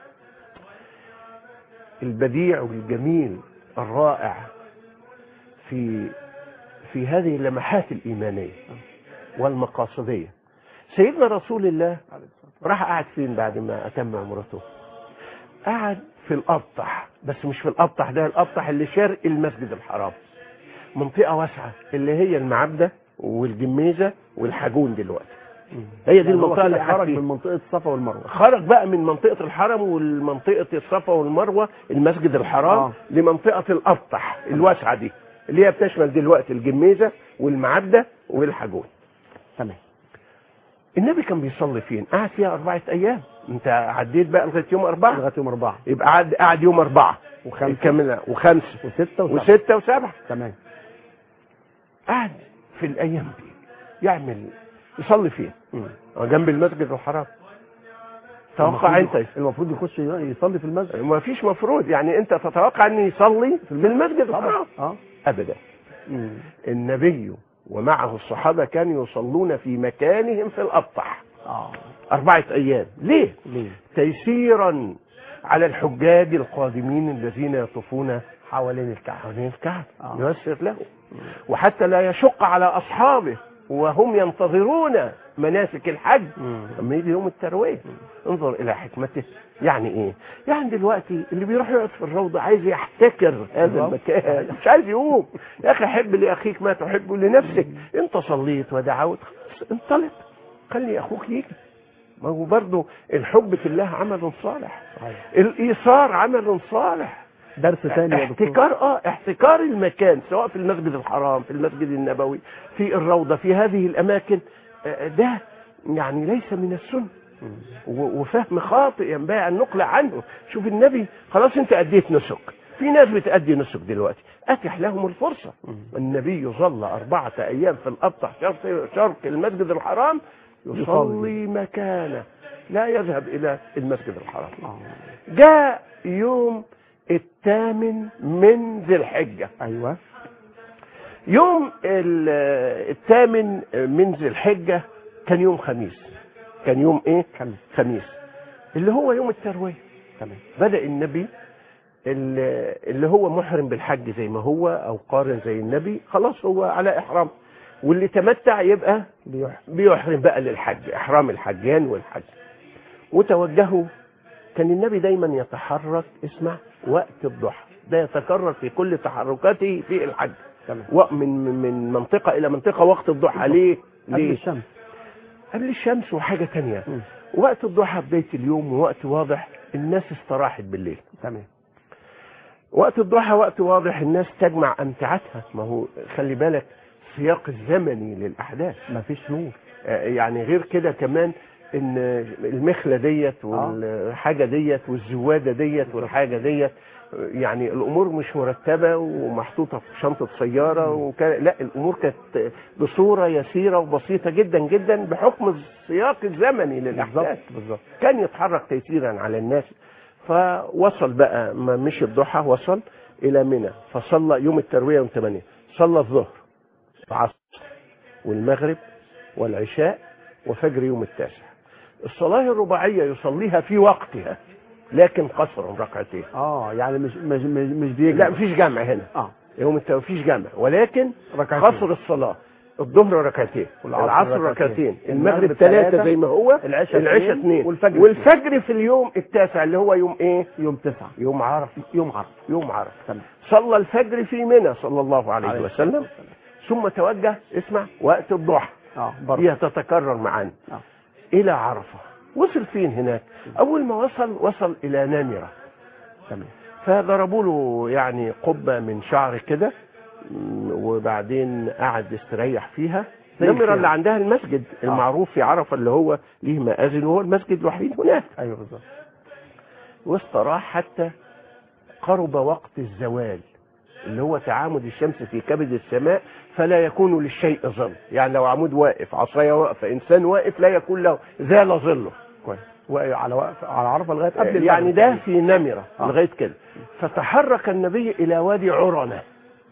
[SPEAKER 3] البديع والجميل الرائع في في هذه اللمحات الإيمانية والمقاصدية سيدنا رسول الله راح قعد فين بعد ما أتم عمرته قعد في الأبطح بس مش في الأبطح ده الأبطح اللي شرق المسجد الحرام منطقة واسعة اللي هي المعبدة والجميزة والحاجون دلوقتي هي دي
[SPEAKER 2] يعني هو
[SPEAKER 3] المنطقة
[SPEAKER 2] كده
[SPEAKER 3] اللي قعد
[SPEAKER 2] خرج
[SPEAKER 3] فيها
[SPEAKER 2] من منطقة الصفا والمروة
[SPEAKER 3] خرج بقى من منطقة الحرم والمنطقة الصفا والمروة المسجد الحرام
[SPEAKER 2] آه.
[SPEAKER 3] آه. لمنطقة الأبطح الواسعة دي اللي هي بتشمل دلوقتي الجميزة والمعبدة والحاجون
[SPEAKER 2] تمام
[SPEAKER 3] النبي كان بيصلي فين؟ قعد فيها أربعة أيام أنت عديت بقى لغاية يوم أربعة
[SPEAKER 2] لغاية يوم أربعة
[SPEAKER 3] يبقى قعد قعد يوم أربعة
[SPEAKER 2] وخمسة
[SPEAKER 3] كمل وخمسة
[SPEAKER 2] وستة وسبعة
[SPEAKER 3] وستة وسبعة
[SPEAKER 2] تمام
[SPEAKER 3] قعد في الأيام دي يعمل يصلي فين
[SPEAKER 2] مم.
[SPEAKER 3] آه، جنب المسجد الحرام توقع
[SPEAKER 2] المفروض-
[SPEAKER 3] انت
[SPEAKER 2] المفروض يخش يصلي في المسجد
[SPEAKER 3] ما فيش مفروض يعني انت تتوقع ان يصلي في المسجد
[SPEAKER 2] طبعا
[SPEAKER 3] الحرام
[SPEAKER 2] اه
[SPEAKER 3] ابدا
[SPEAKER 2] مم.
[SPEAKER 3] النبي ومعه الصحابه كانوا يصلون في مكانهم في الابطح
[SPEAKER 2] اه
[SPEAKER 3] اربعه ايام ليه
[SPEAKER 2] ليه
[SPEAKER 3] تيسيرا على الحجاج القادمين الذين يطوفون
[SPEAKER 2] حوالين الكعبه
[SPEAKER 3] حوالين الكعبة
[SPEAKER 2] آه.
[SPEAKER 3] ييسر له وحتى لا يشق على أصحابه وهم ينتظرون مناسك الحج
[SPEAKER 2] مم.
[SPEAKER 3] لما يجي يوم التروية انظر إلى حكمته يعني إيه؟ يعني دلوقتي اللي بيروح يقعد في الروضة عايز يحتكر هذا
[SPEAKER 2] بالظبط.
[SPEAKER 3] المكان مش عايز يقوم يا أخي حب لأخيك ما تحب لنفسك أنت صليت ودعوت خلاص انطلق خلي أخوك يجي ما هو برضه الحب في الله عمل صالح
[SPEAKER 2] صحيح.
[SPEAKER 3] الإيثار عمل صالح
[SPEAKER 2] درس ثاني يا دكتور
[SPEAKER 3] احتكار اه احتكار المكان سواء في المسجد الحرام في المسجد النبوي في الروضه في هذه الاماكن آه، ده يعني ليس من السنه
[SPEAKER 2] مم.
[SPEAKER 3] و- وفهم خاطئ ينبغي ان نقلع عنه شوف النبي خلاص انت اديت نسك في ناس بتأدي نسك دلوقتي اتح لهم الفرصه
[SPEAKER 2] مم.
[SPEAKER 3] النبي ظل أربعة أيام في الأبطح شرق, شرق المسجد الحرام يصلي
[SPEAKER 2] يصلي.
[SPEAKER 3] مكانه لا يذهب إلى المسجد الحرام
[SPEAKER 2] آه.
[SPEAKER 3] جاء يوم الثامن من ذي الحجة
[SPEAKER 2] ايوه
[SPEAKER 3] يوم ال- الثامن من ذي الحجة كان يوم خميس كان يوم ايه
[SPEAKER 2] كمل
[SPEAKER 3] خميس اللي هو يوم التروية
[SPEAKER 2] تمام
[SPEAKER 3] بدأ النبي اللي اللي هو محرم بالحج زي ما هو او قارن زي النبي خلاص هو على احرام واللي تمتع يبقى
[SPEAKER 2] بيح
[SPEAKER 3] بيحرم بقى للحج احرام الحجان والحج وتوجهوا كان النبي دايما يتحرك اسمع وقت الضحى ده يتكرر في كل تحركاته في الحج
[SPEAKER 2] تمام
[SPEAKER 3] وق- من من منطقه الى منطقه وقت الضحى ليه
[SPEAKER 2] قبل
[SPEAKER 3] ليه
[SPEAKER 2] الشمس
[SPEAKER 3] قبل الشمس وحاجه تانية
[SPEAKER 2] مم.
[SPEAKER 3] وقت الضحى بدايه اليوم ووقت واضح الناس استراحت بالليل
[SPEAKER 2] تمام
[SPEAKER 3] وقت الضحى وقت واضح الناس تجمع امتعتها ما هو خلي بالك السياق الزمني للاحداث
[SPEAKER 2] مفيش نور
[SPEAKER 3] آه، يعني غير كده كمان ان المخله ديت والحاجه ديت والزواده ديت والحاجه ديت آه، يعني الامور مش مرتبه ومحطوطه في شنطه سياره وكان لا الامور كانت بصوره يسيره وبسيطه جدا جدا بحكم السياق الزمني للاحداث
[SPEAKER 2] بالظبط بالظبط
[SPEAKER 3] كان يتحرك تيسيرا على الناس فوصل بقى ما مشي الضحى وصل الى منى فصلى يوم الترويه يوم 8 صلى الظهر العصر والمغرب والعشاء وفجر يوم التاسع الصلاه الرباعيه يصليها في وقتها لكن قصرا ركعتين
[SPEAKER 2] اه يعني مش مش مش, مش بيجي
[SPEAKER 3] لا مفيش جمع هنا
[SPEAKER 2] اه
[SPEAKER 3] يوم الت- مفيش جمع ولكن
[SPEAKER 2] ركعتين.
[SPEAKER 3] قصر الصلاه الظهر ركعتين
[SPEAKER 2] والعصر
[SPEAKER 3] العصر
[SPEAKER 2] ركعتين.
[SPEAKER 3] ركعتين
[SPEAKER 2] المغرب
[SPEAKER 3] المغرب ثلاثة
[SPEAKER 2] ثلاثة.
[SPEAKER 3] زي ما هو
[SPEAKER 2] العشاء
[SPEAKER 3] العشاء
[SPEAKER 2] اثنين.
[SPEAKER 3] اثنين
[SPEAKER 2] والفجر
[SPEAKER 3] والفجر في اليوم التاسع اللي هو يوم ايه
[SPEAKER 2] يوم تسعة
[SPEAKER 3] يوم عرفه
[SPEAKER 2] يوم عرفة
[SPEAKER 3] يوم عرفه
[SPEAKER 2] تمام
[SPEAKER 3] صلى الفجر في منى صلى الله عليه
[SPEAKER 2] عليه
[SPEAKER 3] وسلم ثم توجه اسمع وقت الضحى
[SPEAKER 2] اه برضه
[SPEAKER 3] هي تتكرر معانا
[SPEAKER 2] آه.
[SPEAKER 3] الى عرفه وصل فين هناك اول ما وصل وصل الى نمره
[SPEAKER 2] تمام
[SPEAKER 3] فضربوا له يعني قبه من شعر كده م، وبعدين قعد يستريح فيها
[SPEAKER 2] زي
[SPEAKER 3] نمره
[SPEAKER 2] الخيام.
[SPEAKER 3] اللي عندها المسجد المعروف في عرفه اللي هو ليه مآذن وهو المسجد الوحيد هناك
[SPEAKER 2] ايوه بالظبط
[SPEAKER 3] واستراح حتى قرب وقت الزوال اللي هو تعامد الشمس في كبد السماء فلا يكون للشيء ظل يعني لو عمود واقف عصايه واقفه انسان واقف لا يكون له زال ظله
[SPEAKER 2] كويس وعلى وقف على عرفة لغاية قبل المغرب
[SPEAKER 3] يعني ده في نمرة
[SPEAKER 2] آه.
[SPEAKER 3] لغاية كده فتحرك النبي إلى وادي عرنة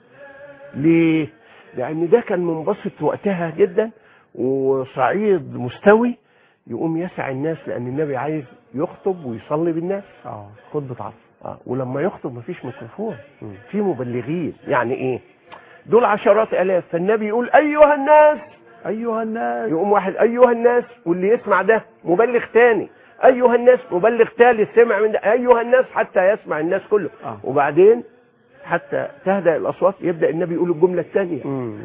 [SPEAKER 3] ليه؟ لأن ده كان منبسط وقتها جدا وصعيد مستوي يقوم يسع الناس لأن النبي عايز يخطب ويصلي بالناس
[SPEAKER 2] اه خطبة عرفة
[SPEAKER 3] آه. ولما يخطب مفيش ميكروفون
[SPEAKER 2] مم.
[SPEAKER 3] في مبلغين يعني ايه دول عشرات الاف فالنبي يقول ايها الناس
[SPEAKER 2] ايها الناس
[SPEAKER 3] يقوم واحد ايها الناس واللي يسمع ده مبلغ تاني ايها الناس مبلغ ثالث سمع من ده ايها الناس حتى يسمع الناس كله
[SPEAKER 2] آه.
[SPEAKER 3] وبعدين حتى تهدأ الاصوات يبدا النبي يقول الجمله الثانيه
[SPEAKER 2] مم.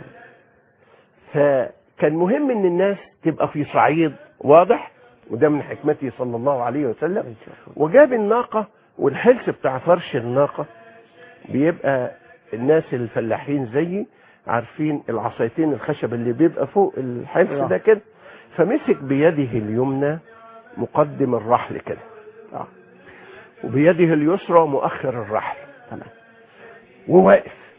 [SPEAKER 3] فكان مهم ان الناس تبقى في صعيد واضح وده من حكمته صلى الله عليه وسلم وجاب الناقه والحلس بتاع فرش الناقه بيبقى الناس الفلاحين زيي عارفين العصايتين الخشب اللي بيبقى فوق الحلس
[SPEAKER 2] آه.
[SPEAKER 3] ده كده فمسك بيده اليمنى مقدم الرحل كده
[SPEAKER 2] اه
[SPEAKER 3] وبيده اليسرى مؤخر الرحل
[SPEAKER 2] تمام
[SPEAKER 3] وواقف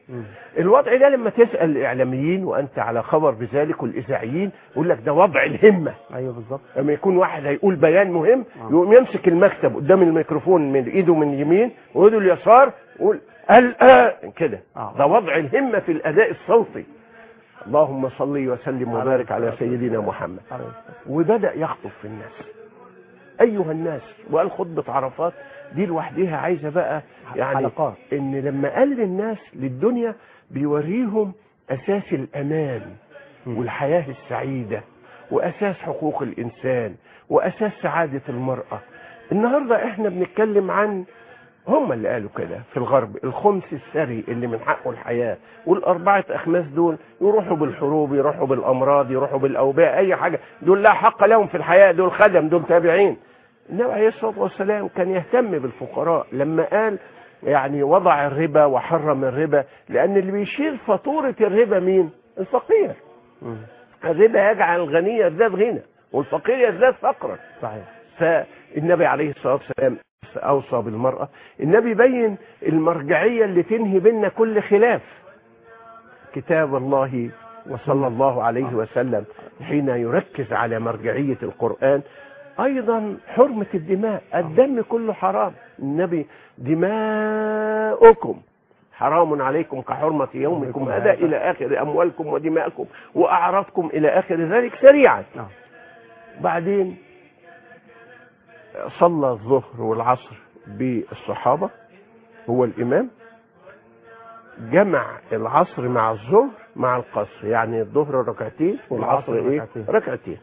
[SPEAKER 2] مم.
[SPEAKER 3] الوضع ده لما تسال الاعلاميين وانت على خبر بذلك والاذاعيين يقول لك ده وضع الهمه
[SPEAKER 2] ايوه بالظبط
[SPEAKER 3] لما يكون واحد هيقول بيان مهم
[SPEAKER 2] آه.
[SPEAKER 3] يقوم يمسك المكتب قدام الميكروفون من ايده من اليمين وايده اليسار ويقول الان كده
[SPEAKER 2] آه.
[SPEAKER 3] ده وضع الهمه في الاداء الصوتي اللهم صل وسلم وبارك على سيدنا محمد
[SPEAKER 2] عليه الصلاة
[SPEAKER 3] وبدا يخطب في الناس ايها الناس وقال خطبه عرفات دي لوحدها عايزه بقى يعني
[SPEAKER 2] حلقات.
[SPEAKER 3] ان لما قال للناس للدنيا بيوريهم اساس الامان
[SPEAKER 2] مم.
[SPEAKER 3] والحياه السعيده واساس حقوق الانسان واساس سعاده المراه النهارده احنا بنتكلم عن هم اللي قالوا كده في الغرب الخمس الثري اللي من حقه الحياه والاربعه اخماس دول يروحوا بالحروب يروحوا بالامراض يروحوا بالاوبئه اي حاجه دول لا حق لهم في الحياه دول خدم دول تابعين النبي عليه الصلاه والسلام كان يهتم بالفقراء لما قال يعني وضع الربا وحرم الربا لان اللي بيشيل فاتوره الربا مين الفقير
[SPEAKER 2] مم.
[SPEAKER 3] الربا يجعل الغني يزداد غنى والفقير يزداد فقرا
[SPEAKER 2] صحيح
[SPEAKER 3] فالنبي عليه الصلاه والسلام اوصى بالمراه النبي بين المرجعيه اللي تنهي بيننا كل خلاف كتاب الله وصلى الله عليه وسلم حين يركز على مرجعيه القران ايضا حرمه الدماء الدم كله حرام النبي دماؤكم حرام عليكم كحرمة يومكم هذا إلى آخر أموالكم ودماءكم وأعراضكم إلى آخر ذلك سريعا
[SPEAKER 2] نعم
[SPEAKER 3] بعدين صلى الظهر والعصر بالصحابة هو الإمام جمع العصر مع الظهر مع القصر يعني الظهر ركعتين والعصر
[SPEAKER 2] والعصر
[SPEAKER 3] ايه
[SPEAKER 2] ركعتين.
[SPEAKER 3] ركعتين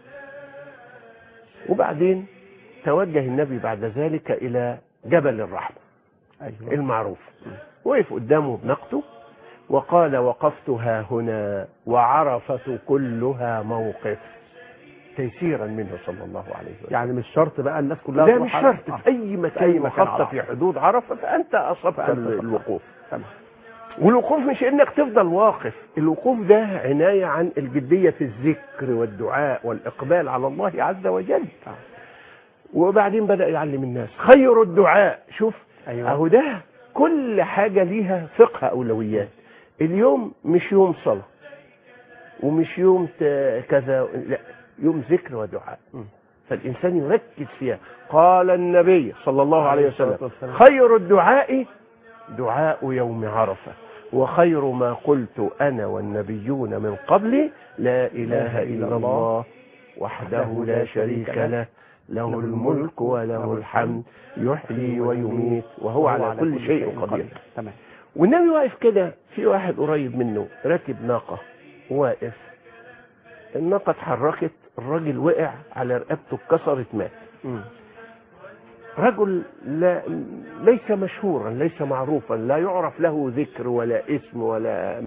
[SPEAKER 3] وبعدين توجه النبي بعد ذلك الى جبل الرحمه
[SPEAKER 2] ايوه
[SPEAKER 3] المعروف وقف قدامه بنقطه وقال وقفت ها هنا وعرفة كلها موقف تيسيرا منه صلى الله عليه وسلم
[SPEAKER 2] يعني مش شرط بقى الناس كلها
[SPEAKER 3] لا
[SPEAKER 2] تروح
[SPEAKER 3] مش
[SPEAKER 2] على-
[SPEAKER 3] شرط
[SPEAKER 2] آه.
[SPEAKER 3] في اي مكان
[SPEAKER 2] أي مكان
[SPEAKER 3] وقفت
[SPEAKER 2] على
[SPEAKER 3] في حدود عرفه فانت اصبت
[SPEAKER 2] فأنت
[SPEAKER 3] ال-
[SPEAKER 2] صح.
[SPEAKER 3] الوقوف
[SPEAKER 2] تمام
[SPEAKER 3] والوقوف مش انك تفضل واقف الوقوف ده عناية عن الجدية في الذكر والدعاء والإقبال على الله عز وجل
[SPEAKER 2] آه.
[SPEAKER 3] وبعدين بدأ يعلم الناس خير الدعاء شوف
[SPEAKER 2] ايوه
[SPEAKER 3] اهو ده كل حاجة ليها فقه أولويات اليوم مش يوم صلاة ومش يوم ت- كذا لا يوم ذكر ودعاء
[SPEAKER 2] مم.
[SPEAKER 3] فالإنسان يركز فيها قال النبي صلى الله عليه
[SPEAKER 2] الصلاة
[SPEAKER 3] وسلم
[SPEAKER 2] والسلام.
[SPEAKER 3] خير الدعاء دعاء يوم عرفة وخير ما قلت أنا والنبيون من قبلي لا إله إلا الله وحده لا شريك له له الملك وله الحمد يحيي ويميت وهو على كل شيء قدير
[SPEAKER 2] تمام
[SPEAKER 3] والنبي واقف كده في واحد قريب منه راكب ناقة واقف الناقة اتحركت الراجل وقع على رقبته اتكسرت مات
[SPEAKER 2] مم.
[SPEAKER 3] رجل لا ليس مشهورا ليس معروفا لا يعرف له ذكر ولا اسم ولا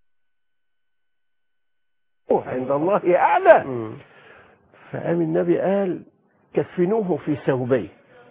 [SPEAKER 3] عند الله اعلى
[SPEAKER 2] مم.
[SPEAKER 3] فقام النبي قال كفنوه في ثوبين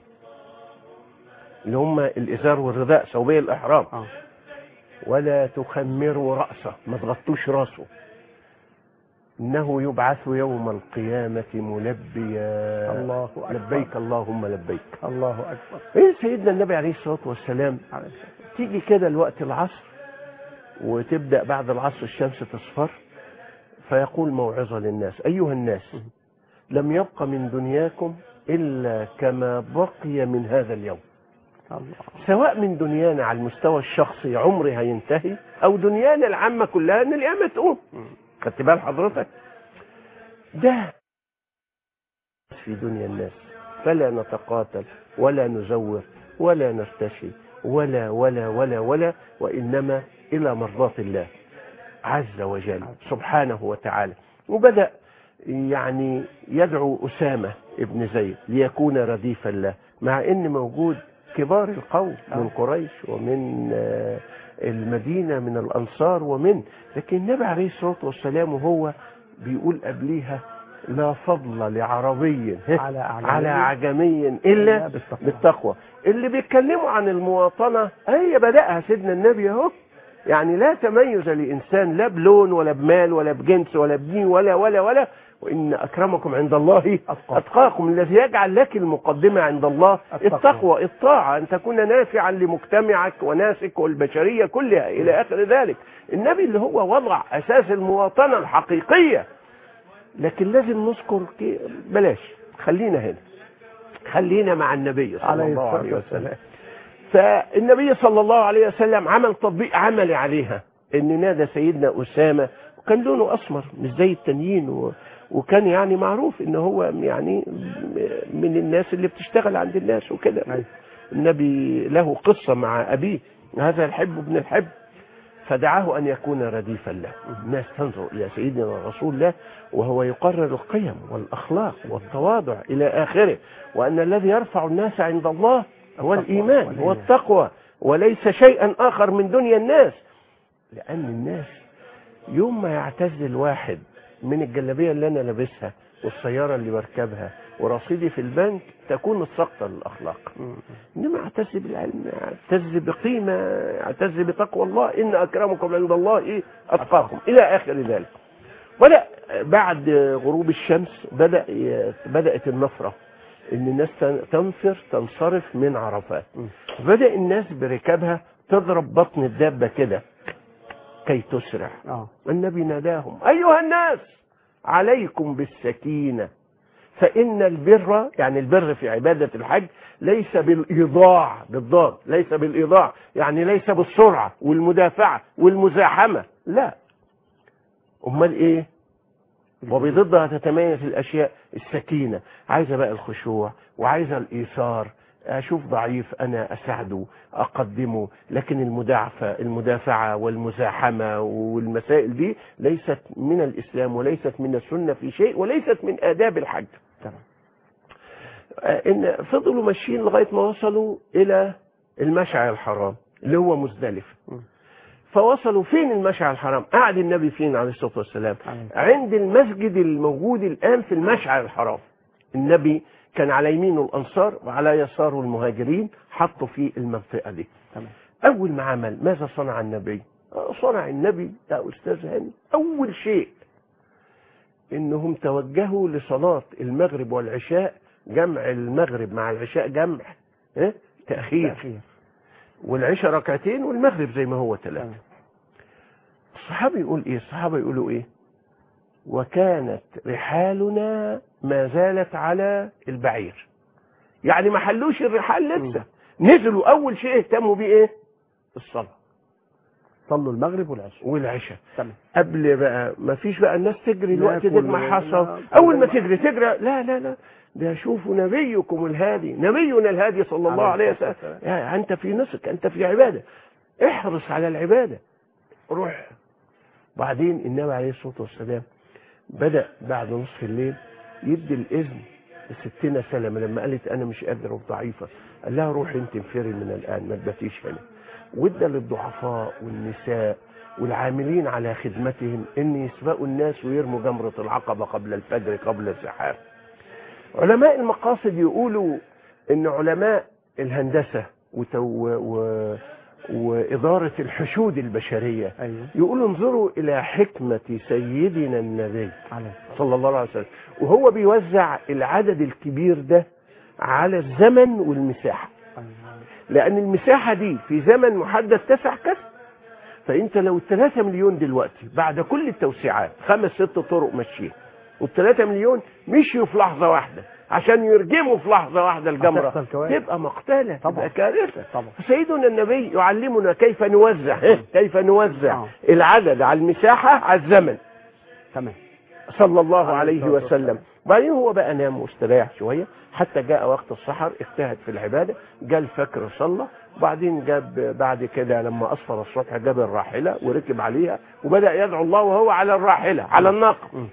[SPEAKER 3] اللي هم الازار والرداء ثوبي الاحرام
[SPEAKER 2] اه
[SPEAKER 3] ولا تخمروا راسه ما تغطوش راسه انه يبعث يوم القيامه ملبيا
[SPEAKER 2] الله أكبر.
[SPEAKER 3] لبيك اللهم لبيك
[SPEAKER 2] الله اكبر
[SPEAKER 3] ايه سيدنا النبي عليه الصلاه والسلام
[SPEAKER 2] عليه الصلاة والسلام.
[SPEAKER 3] تيجي كده الوقت العصر وتبدا بعد العصر الشمس تصفر فيقول موعظه للناس ايها الناس لم يبق من دنياكم الا كما بقي من هذا اليوم
[SPEAKER 2] الله
[SPEAKER 3] سواء من دنيانا على المستوى الشخصي عمري هينتهي او دنيانا العامه كلها ان القيامه تقوم
[SPEAKER 2] مم.
[SPEAKER 3] خدت بال حضرتك ده في دنيا الناس فلا نتقاتل ولا نزور ولا نرتشي ولا ولا ولا ولا وانما الى مرضاه الله عز وجل سبحانه وتعالى وبدا يعني يدعو اسامه ابن زيد ليكون رديفا له مع ان موجود كبار القوم من قريش ومن آه، المدينه من الانصار ومن لكن النبي عليه الصلاه والسلام وهو بيقول قبليها لا فضل لعربي
[SPEAKER 2] على أعجمي
[SPEAKER 3] على عجمي
[SPEAKER 2] إلا
[SPEAKER 3] الا
[SPEAKER 2] بالتقوى.
[SPEAKER 3] بالتقوى اللي بيتكلموا عن المواطنه هي بداها سيدنا النبي اهو يعني لا تميز لانسان لا بلون ولا بمال ولا بجنس ولا بدين ولا ولا ولا وان اكرمكم عند الله
[SPEAKER 2] أتقاكم.
[SPEAKER 3] اتقاكم الذي يجعل لك المقدمه عند الله
[SPEAKER 2] التقوى.
[SPEAKER 3] التقوى الطاعه ان تكون نافعا لمجتمعك وناسك والبشريه كلها الى اخر ذلك النبي اللي هو وضع اساس المواطنه الحقيقيه لكن لازم نذكر كي- بلاش خلينا هنا خلينا مع النبي صلى
[SPEAKER 2] عليه
[SPEAKER 3] الله
[SPEAKER 2] الصلاة
[SPEAKER 3] عليه وسلم
[SPEAKER 2] والسلام
[SPEAKER 3] فالنبي صلى الله عليه وسلم عمل تطبيق عملي عليها ان نادى سيدنا اسامه وكان لونه اسمر مش زي التانيين و... وكان يعني معروف ان هو يعني من الناس اللي بتشتغل عند الناس وكده
[SPEAKER 2] أيوة.
[SPEAKER 3] النبي له قصه مع ابيه هذا الحب ابن الحب فدعاه ان يكون رديفا له الناس تنظر الى سيدنا رسول الله وهو يقرر القيم والاخلاق والتواضع الى اخره وان الذي يرفع الناس عند الله هو
[SPEAKER 2] التقوى
[SPEAKER 3] الايمان
[SPEAKER 2] والإيمان.
[SPEAKER 3] هو التقوى وليس شيئا اخر من دنيا الناس لان الناس يوم ما يعتز الواحد من الجلابيه اللي انا لابسها والسياره اللي بركبها ورصيدي في البنك تكون السقطه للاخلاق انما اعتز بالعلم اعتز بقيمه اعتز بتقوى الله ان اكرمكم عند الله ايه اتقاكم الى اخر ذلك بدا بعد غروب الشمس بدا بدات النفره ان الناس تن- تنفر تنصرف من عرفات
[SPEAKER 2] مم.
[SPEAKER 3] بدا الناس بركابها تضرب بطن الدابه كده كي تسرع
[SPEAKER 2] اه
[SPEAKER 3] النبي ناداهم أيها الناس عليكم بالسكينة فإن البر يعني البر في عبادة الحج ليس بالإيضاع بالضاد ليس بالإيضاع يعني ليس بالسرعة والمدافعة والمزاحمة لا أمال إيه وبضدها تتميز الأشياء السكينة عايزة بقى الخشوع وعايزة الإيثار أشوف ضعيف أنا أساعده أقدمه لكن المدافعة المدافعة والمزاحمة والمسائل دي ليست من الإسلام وليست من السنة في شيء وليست من آداب الحج
[SPEAKER 2] تمام
[SPEAKER 3] آه، إن فضلوا ماشيين لغاية ما وصلوا إلى المشعر الحرام اللي هو مزدلفة
[SPEAKER 2] مم.
[SPEAKER 3] فوصلوا فين المشعر الحرام قعد النبي فين عليه الصلاة والسلام
[SPEAKER 2] عليه
[SPEAKER 3] عند المسجد الموجود الآن في المشعر الحرام النبي كان على يمينه الأنصار وعلى يساره المهاجرين حطوا في المنطقة دي
[SPEAKER 2] تمام
[SPEAKER 3] أول ما عمل ماذا صنع النبي آه، صنع النبي يا أستاذ هاني أول شيء إنهم توجهوا لصلاة المغرب والعشاء جمع المغرب مع العشاء جمع إيه؟ تأخير
[SPEAKER 2] تأخير
[SPEAKER 3] والعشاء ركعتين والمغرب زي ما هو ثلاثة
[SPEAKER 2] تمام
[SPEAKER 3] الصحابة يقول ايه الصحابة يقولوا ايه وكانت رحالنا ما زالت على البعير يعني ما حلوش الرحال لسه نزلوا اول شيء اهتموا بيه ايه الصلاة
[SPEAKER 2] صلوا المغرب والعشاء
[SPEAKER 3] والعشاء
[SPEAKER 2] تمام
[SPEAKER 3] قبل بقى ما فيش بقى الناس تجري الوقت
[SPEAKER 2] ناكل
[SPEAKER 3] تجمع
[SPEAKER 2] و-
[SPEAKER 3] حصى
[SPEAKER 2] لا،
[SPEAKER 3] اول ما
[SPEAKER 2] تجمع.
[SPEAKER 3] تجري تجري لا لا لا ده شوفوا نبيكم الهادي نبينا الهادي صلى الله عليه
[SPEAKER 2] الصلاة
[SPEAKER 3] وسلم
[SPEAKER 2] والسلام.
[SPEAKER 3] يا انت في نسك انت في عباده احرص على العباده روح بعدين النبي عليه الصلاه والسلام بدا بعد نصف الليل يدي الاذن لستنا سلمة لما قالت انا مش قادره وضعيفه قال لها روحي انت انفري من الان ما تباتيش هنا وادى للضعفاء والنساء والعاملين على خدمتهم ان يسبقوا الناس ويرموا جمره العقبه قبل الفجر قبل السحاب علماء المقاصد يقولوا ان علماء الهندسه وتو و... واداره الحشود البشريه
[SPEAKER 2] ايوه
[SPEAKER 3] يقولوا انظروا الى حكمه سيدنا النبي
[SPEAKER 2] عليه
[SPEAKER 3] صلى الله عليه وسلم وهو بيوزع العدد الكبير ده على الزمن والمساحه
[SPEAKER 2] أيوة.
[SPEAKER 3] لان المساحه دي في زمن محدد تسع كسر فانت لو 3 مليون دلوقتي بعد كل التوسيعات خمس ست طرق ماشيين وال3 مليون مشيوا في لحظه واحده عشان يرجموا في لحظه واحده الجمره
[SPEAKER 2] هتحصل كوارث.
[SPEAKER 3] تبقى مقتله
[SPEAKER 2] طبعا.
[SPEAKER 3] تبقى كارثه
[SPEAKER 2] طبعا
[SPEAKER 3] فسيدنا النبي يعلمنا كيف نوزع إيه؟ كيف نوزع
[SPEAKER 2] آه.
[SPEAKER 3] العدد على المساحه على الزمن
[SPEAKER 2] تمام
[SPEAKER 3] صلى الله
[SPEAKER 2] عليه
[SPEAKER 3] عليه
[SPEAKER 2] الصلاة
[SPEAKER 3] وسلم
[SPEAKER 2] والسلام.
[SPEAKER 3] بعدين هو بقى نام واستريح شوية حتى جاء وقت السحر اجتهد في العبادة جاء الفجر صلى وبعدين جاب بعد كده لما أصفر الصبح جاب الراحلة وركب عليها وبدأ يدعو الله وهو على الراحلة على الناقة
[SPEAKER 2] مم.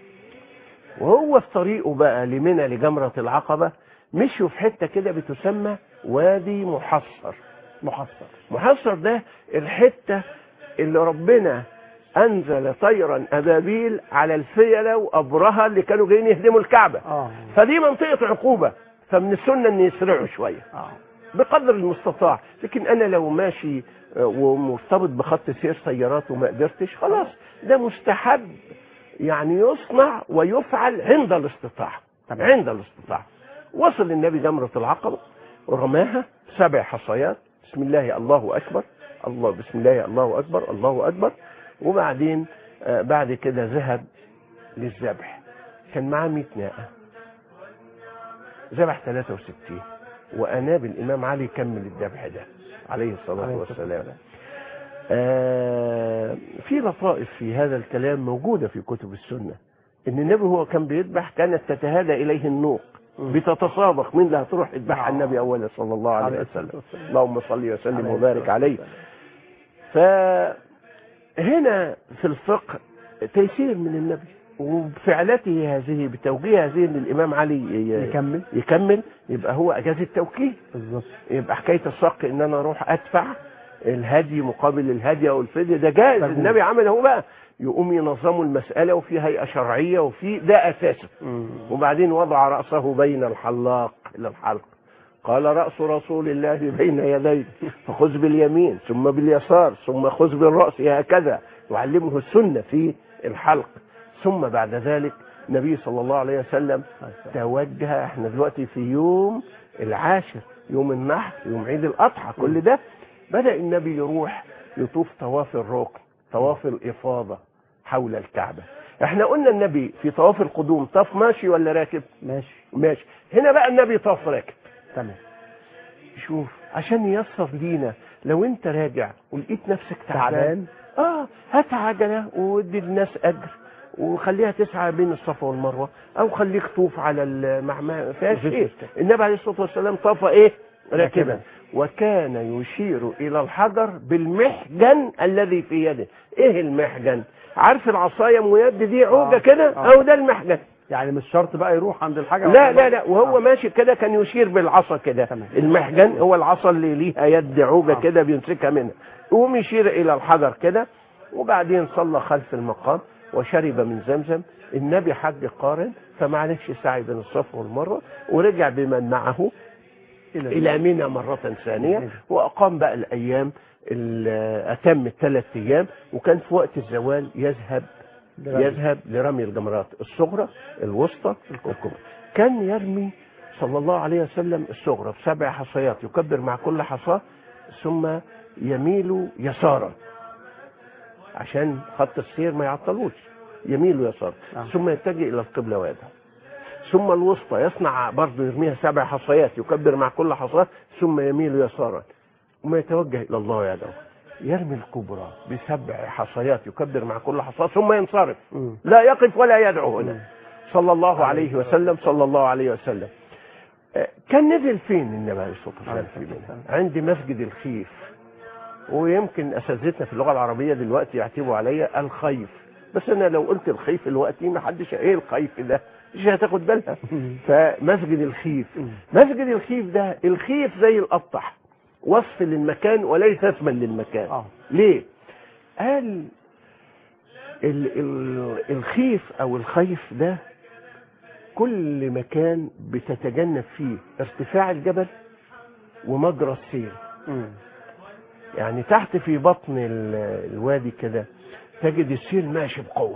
[SPEAKER 3] وهو في طريقه بقى لمنى لجمرة العقبة مشوا في حتة كده بتسمى وادي محصر
[SPEAKER 2] محصر
[SPEAKER 3] محصر ده الحتة اللي ربنا أنزل طيرا أبابيل على الفيلة وأبرهة اللي كانوا جايين يهدموا الكعبة
[SPEAKER 2] اه
[SPEAKER 3] فدي منطقة عقوبة فمن السنة أن يسرعوا شوية
[SPEAKER 2] اه
[SPEAKER 3] بقدر المستطاع لكن أنا لو ماشي آه، ومرتبط بخط سير سيارات وما قدرتش خلاص ده مستحب يعني يصنع ويفعل عند الاستطاعة
[SPEAKER 2] تمام.
[SPEAKER 3] عند الاستطاعة وصل النبي جمرة العقبة ورماها سبع حصيات بسم الله الله أكبر الله بسم الله الله أكبر الله أكبر وبعدين آه، بعد كده ذهب للذبح كان معاه 100 ناقة ذبح 63 وأناب الإمام علي كمل الذبح ده عليه الصلاة
[SPEAKER 2] عليه الصلاة
[SPEAKER 3] والسلام آه في لطائف في هذا الكلام موجودة في كتب السنة إن النبي هو كان بيذبح كانت تتهادى إليه النوق
[SPEAKER 2] مم.
[SPEAKER 3] بتتسابق مين اللي هتروح يذبحها
[SPEAKER 2] آه.
[SPEAKER 3] النبي أولا صلى الله عليه
[SPEAKER 2] عليه
[SPEAKER 3] وسلم
[SPEAKER 2] الصلاة والسلام.
[SPEAKER 3] اللهم صل وسلم
[SPEAKER 2] عليه
[SPEAKER 3] وبارك
[SPEAKER 2] الصلاة
[SPEAKER 3] عليه
[SPEAKER 2] والسلام.
[SPEAKER 3] فهنا في الفقه تيسير من النبي وبفعلته هذه بتوجيه هذه ان الامام علي ي-
[SPEAKER 2] يكمل
[SPEAKER 3] يكمل يبقى هو اجاز التوكيل
[SPEAKER 2] بالظبط
[SPEAKER 3] يبقى حكايه الصق ان انا اروح ادفع الهدي مقابل الهدي او الفدية ده جائز
[SPEAKER 2] مفهوم.
[SPEAKER 3] النبي عمل هو بقى يقوم ينظموا المسألة وفي هيئة شرعية وفي ده أساسه
[SPEAKER 2] مم.
[SPEAKER 3] وبعدين وضع رأسه بين الحلاق إلى الحلق قال رأس رسول الله بين يديه فخذ باليمين ثم باليسار ثم خذ بالرأس هكذا يعلمه السنة في الحلق ثم بعد ذلك النبي صلى الله عليه وسلم توجه احنا دلوقتي في يوم العاشر يوم النحر يوم عيد الأضحى كل ده بدأ النبي يروح يطوف طواف الركن طواف الإفاضة حول الكعبة احنا قلنا النبي في طواف القدوم طاف ماشي ولا راكب
[SPEAKER 2] ماشي
[SPEAKER 3] ماشي هنا بقى النبي طاف راكب
[SPEAKER 2] تمام
[SPEAKER 3] شوف عشان ييسر لينا لو انت راجع ولقيت نفسك تعبان
[SPEAKER 2] تعبان
[SPEAKER 3] اه هات عجله وادي الناس اجر وخليها تسعى بين الصفا والمروه او خليك طوف على المعمى فيهاش
[SPEAKER 2] مفيش
[SPEAKER 3] ايه
[SPEAKER 2] مشكلة.
[SPEAKER 3] النبي عليه الصلاه والسلام طاف ايه راكبا
[SPEAKER 2] راكبا.
[SPEAKER 3] وكان يشير الى الحجر بالمحجن الذي في يده ايه المحجن عارف العصايه ام يد دي عوجه
[SPEAKER 2] آه.
[SPEAKER 3] كده
[SPEAKER 2] آه.
[SPEAKER 3] او ده المحجن
[SPEAKER 2] يعني مش شرط بقى يروح عند الحاجه
[SPEAKER 3] لا لا لا وهو
[SPEAKER 2] آه.
[SPEAKER 3] ماشي كده كان يشير بالعصا كده
[SPEAKER 2] تمام.
[SPEAKER 3] المحجن هو العصا اللي ليها يد عوجه
[SPEAKER 2] آه.
[SPEAKER 3] كده بيمسكها منها يقوم يشير الى الحجر كده وبعدين صلى خلف المقام وشرب من زمزم النبي حج قارن فمعلش سعي بين الصفا والمروه ورجع بمن معه
[SPEAKER 2] الى
[SPEAKER 3] الى منى مره ثانيه واقام بقى الايام ال- اتم الثلاث ايام وكان في وقت الزوال يذهب يذهب لرمي الجمرات الصغرى الوسطى الكبرى كان يرمي صلى الله عليه وسلم الصغرى بسبع حصيات يكبر مع كل حصاة ثم يميل يسارا عشان خط السير ما يعطلوش يميل يسارا
[SPEAKER 2] آه.
[SPEAKER 3] ثم يتجه الى القبلة ويدعو ثم الوسطى يصنع برضه يرميها سبع حصيات يكبر مع كل حصاة ثم يميل يسارا ثم يتوجه الى الله ويدعو يرمي الكبرى بسبع حصيات يكبر مع كل حصاة ثم ينصرف
[SPEAKER 2] مم.
[SPEAKER 3] لا يقف ولا يدعو هنا صلى الله
[SPEAKER 2] عليه
[SPEAKER 3] عليه وسلم صلى الله عليه وسلم آه، كان نزل فين النبي عليه الصلاه
[SPEAKER 2] عليه
[SPEAKER 3] والسلام في
[SPEAKER 2] الصلاة
[SPEAKER 3] منى
[SPEAKER 2] والسلام.
[SPEAKER 3] عند مسجد الخيف ويمكن اساتذتنا في اللغه العربيه دلوقتي يعتبوا عليا الخيف بس انا لو قلت الخيف دلوقتي ما حدش ايه الخيف ده مش هتاخد بالها فمسجد الخيف مسجد الخيف ده الخيف زي القطح وصف للمكان وليس اسما للمكان
[SPEAKER 2] اه
[SPEAKER 3] ليه؟ قال ال ال الخيف او الخيف ده كل مكان بتتجنب فيه ارتفاع الجبل ومجرى السيل
[SPEAKER 2] مم.
[SPEAKER 3] يعني تحت في بطن ال- الوادي كده تجد السيل ماشي بقوه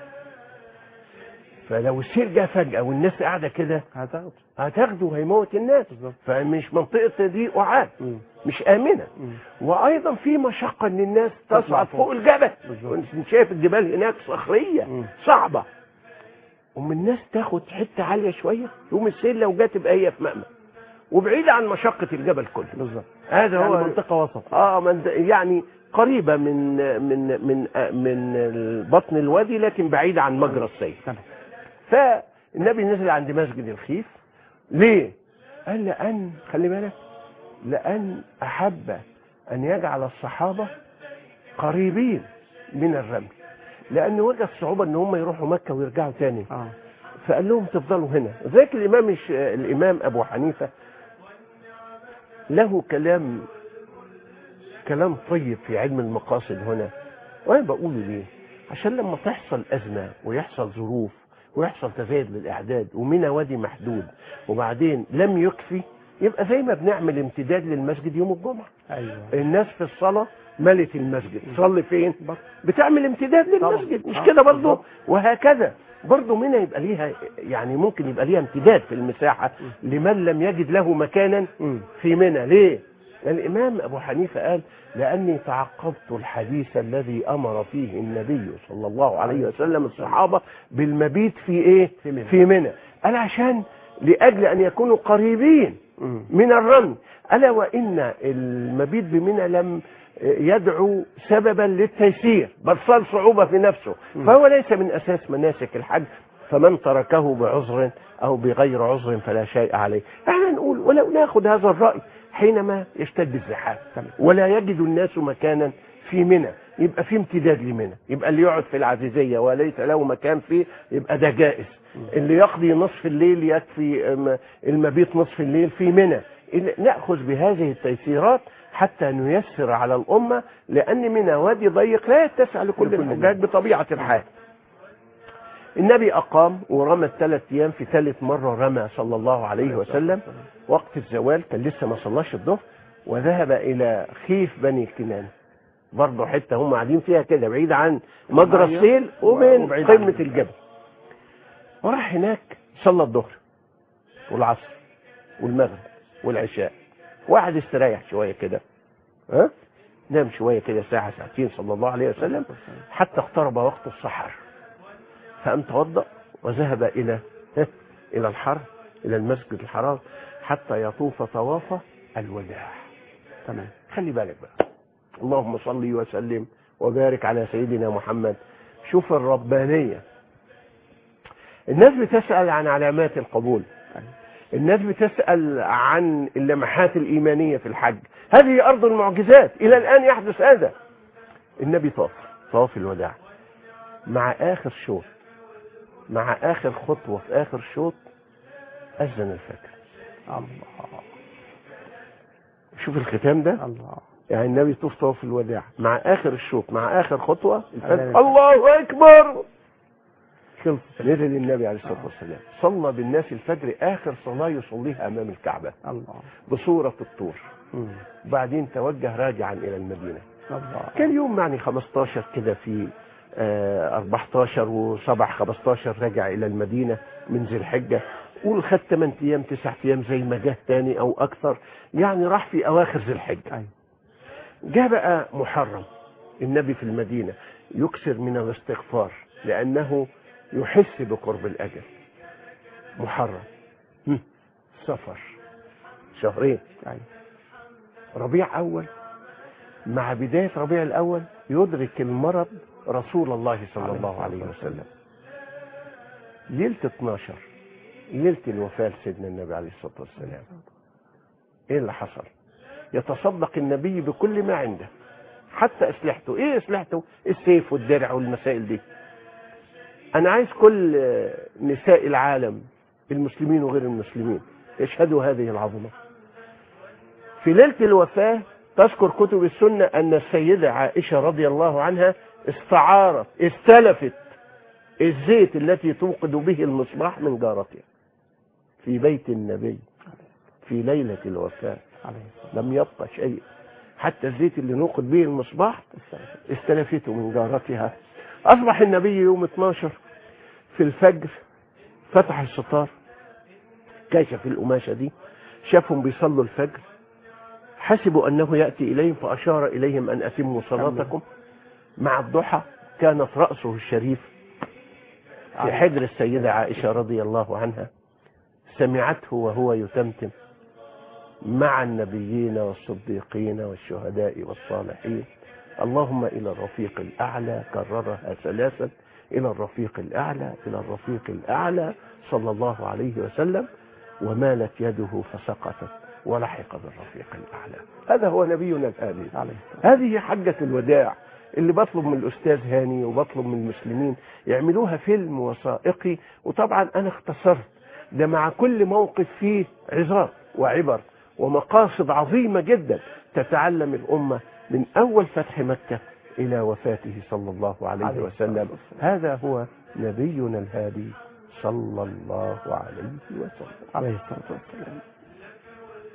[SPEAKER 3] فلو السيل جه فجأة والناس قاعدة كده
[SPEAKER 2] هتاخد
[SPEAKER 3] هتاخده وهيموت الناس
[SPEAKER 2] بالظبط.
[SPEAKER 3] فمش منطقة دي قعاد
[SPEAKER 2] مم.
[SPEAKER 3] مش آمنة
[SPEAKER 2] مم.
[SPEAKER 3] وايضا في مشقه ان الناس
[SPEAKER 2] تطلع
[SPEAKER 3] تصعد
[SPEAKER 2] فوق.
[SPEAKER 3] فوق الجبل
[SPEAKER 2] بالظبط.
[SPEAKER 3] انت شايف الجبال هناك صخريه
[SPEAKER 2] مم.
[SPEAKER 3] صعبه ام الناس تاخد حته عاليه شويه يقوم السيل لو جت تبقى هي في مأمن وبعيده عن مشقه الجبل كله
[SPEAKER 2] بالظبط
[SPEAKER 3] هذا
[SPEAKER 2] يعني
[SPEAKER 3] هو
[SPEAKER 2] منطقه وسط
[SPEAKER 3] اه من يعني قريبه من من من من بطن الوادي لكن بعيده عن مجرى السيل
[SPEAKER 2] تمام
[SPEAKER 3] فالنبي نزل عند مسجد الخيف ليه؟ قال لأن خلي بالك لأن أحب أن يجعل الصحابة قريبين من الرمي لأن وجد صعوبة أن هم يروحوا مكة ويرجعوا تاني
[SPEAKER 2] اه
[SPEAKER 3] فقال لهم تفضلوا هنا ذاك الإمام الش- الإمام أبو حنيفة له كلام كلام طيب في علم المقاصد هنا وأنا بقوله ليه عشان لما تحصل أزمة ويحصل ظروف ويحصل تزايد للإعداد ومنى وادي محدود وبعدين لم يكفي يبقى زي ما بنعمل امتداد للمسجد يوم الجمعه
[SPEAKER 2] ايوه
[SPEAKER 3] الناس في الصلاه ملت المسجد تصلي فين
[SPEAKER 2] بر-
[SPEAKER 3] بتعمل امتداد
[SPEAKER 2] طبعا.
[SPEAKER 3] للمسجد مش
[SPEAKER 2] آه،
[SPEAKER 3] كده برضه
[SPEAKER 2] بالظبط.
[SPEAKER 3] وهكذا برضه منى يبقى ليها يعني ممكن يبقى ليها امتداد في المساحه لمن لم يجد له مكانا
[SPEAKER 2] مم.
[SPEAKER 3] في منى ليه الامام ابو حنيفه قال لاني تعقبت الحديث الذي امر فيه النبي صلى الله عليه وسلم الصحابه بالمبيت في ايه
[SPEAKER 2] في منى.
[SPEAKER 3] في منى قال عشان لاجل ان يكونوا قريبين
[SPEAKER 2] مم.
[SPEAKER 3] من الرمي ألا وإن المبيت بمنى لم يدعو سببا للتيسير بل صار صعوبة في نفسه فهو ليس من أساس مناسك الحج فمن تركه بعذر أو بغير عذر فلا شيء عليه احنا نقول ولو ناخذ هذا الرأي حينما يشتد الزحام
[SPEAKER 2] تمام.
[SPEAKER 3] ولا يجد الناس مكانا في منى يبقى في امتداد لمنى يبقى اللي يقعد في العزيزية وليس له مكان فيه يبقى ده جائز اللي يقضي نصف الليل يكفي أم، المبيت نصف الليل في منى إن- نأخذ بهذه التيسيرات حتى نيسر على الأمة لأن منى وادي ضيق لا يتسع لكل
[SPEAKER 2] لكل
[SPEAKER 3] الحجاج بطبيعة الحال النبي أقام ورمى الثلاث أيام في ثالث مرة رمى صلى الله عليه وسلم وقت الزوال كان لسه ما صلاش الظهر وذهب إلى خيف بني كنانة برضه حتة هم قاعدين فيها كده بعيد عن مجرى
[SPEAKER 2] المية
[SPEAKER 3] السيل وبين
[SPEAKER 2] وبعيد عن
[SPEAKER 3] قمة الجبل وراح هناك صلى الظهر والعصر والمغرب والعشاء وقعد استريح شوية كده ها نام شوية كده ساعة ساعتين صلى الله عليه وسلم حتى اقترب وقت السحر فقام توضأ وذهب إلى ها؟ إلى الحرم إلى المسجد الحرام حتى يطوف طواف الوداع
[SPEAKER 2] تمام
[SPEAKER 3] خلي بالك بقى اللهم صل وسلم وبارك على سيدنا محمد شوف الربانية الناس بتسأل عن علامات القبول الناس بتسأل عن اللمحات الإيمانية في الحج هذه أرض المعجزات إلى الآن يحدث هذا النبي طاف طواف الوداع مع آخر شوط مع آخر خطوة في آخر شوط أذن الفجر
[SPEAKER 2] الله
[SPEAKER 3] شوف الختام ده
[SPEAKER 2] الله
[SPEAKER 3] يعني النبي يطوف طواف الوداع مع اخر الشوط مع اخر خطوه الفجر
[SPEAKER 2] أذان الفجر.
[SPEAKER 3] الله اكبر خلص نزل النبي عليه الصلاه والسلام صلى بالناس الفجر اخر صلاه يصليها امام الكعبه
[SPEAKER 2] الله
[SPEAKER 3] بصوره الطور
[SPEAKER 2] مم.
[SPEAKER 3] بعدين توجه راجعا الى المدينه
[SPEAKER 2] الله
[SPEAKER 3] كان يوم يعني 15 كده في آه 14 وصبح 15 رجع الى المدينه من ذي الحجه قول خد 8 ايام 9 ايام زي ما جه تاني او اكثر يعني راح في اواخر ذي الحجه
[SPEAKER 2] ايوه
[SPEAKER 3] جاء بقى محرم النبي في المدينة يكثر من الاستغفار لأنه يحس بقرب الأجل محرم هم، سفر شهرين
[SPEAKER 2] ايوه
[SPEAKER 3] ربيع أول مع بداية ربيع الأول يدرك المرض رسول الله صلى
[SPEAKER 2] عليه
[SPEAKER 3] الله
[SPEAKER 2] الصلاة
[SPEAKER 3] عليه
[SPEAKER 2] والسلام.
[SPEAKER 3] وسلم ليلة 12 ليلة الوفاة لسيدنا النبي عليه الصلاة والسلام ايه اللي حصل يتصدق النبي بكل ما عنده حتى اسلحته ايه اسلحته السيف والدرع والمسائل دي انا عايز كل آه، نساء العالم المسلمين وغير المسلمين يشهدوا هذه العظمه في ليله الوفاه تذكر كتب السنه ان السيده عائشه رضي الله عنها استعارت استلفت الزيت التي توقد به المصباح من جارتها في بيت النبي في ليله الوفاه
[SPEAKER 2] عليه الصلاه
[SPEAKER 3] لم يبقى شيء حتى الزيت اللي نوقد به المصباح استلفته من جارتها أصبح النبي يوم 12 في الفجر فتح الستار كشف القماشة دي شافهم بيصلوا الفجر حسبوا أنه يأتي إليهم فأشار إليهم أن أتموا صلاتكم مع الضحى كانت رأسه الشريف في حجر السيدة عائشة رضي الله عنها سمعته وهو يتمتم مع النبيين والصديقين والشهداء والصالحين اللهم إلى الرفيق الأعلى كررها ثلاثا إلى الرفيق الأعلى إلى الرفيق الأعلى صلى الله عليه وسلم ومالت يده فسقطت ولحق بالرفيق الأعلى هذا هو نبينا الهادي
[SPEAKER 2] عليه الصلاه
[SPEAKER 3] هذه حجة الوداع اللي بطلب من الأستاذ هاني وبطلب من المسلمين يعملوها فيلم وثائقي وطبعا أنا اختصرت ده مع كل موقف فيه عظات وعبر ومقاصد عظيمة جدا تتعلم الأمة من أول فتح مكة إلى وفاته صلى الله عليه
[SPEAKER 2] عليه
[SPEAKER 3] وسلم
[SPEAKER 2] الصلاة والسلام.
[SPEAKER 3] هذا هو نبينا الهادي صلى الله عليه وسلم
[SPEAKER 2] عليه الصلاه والسلام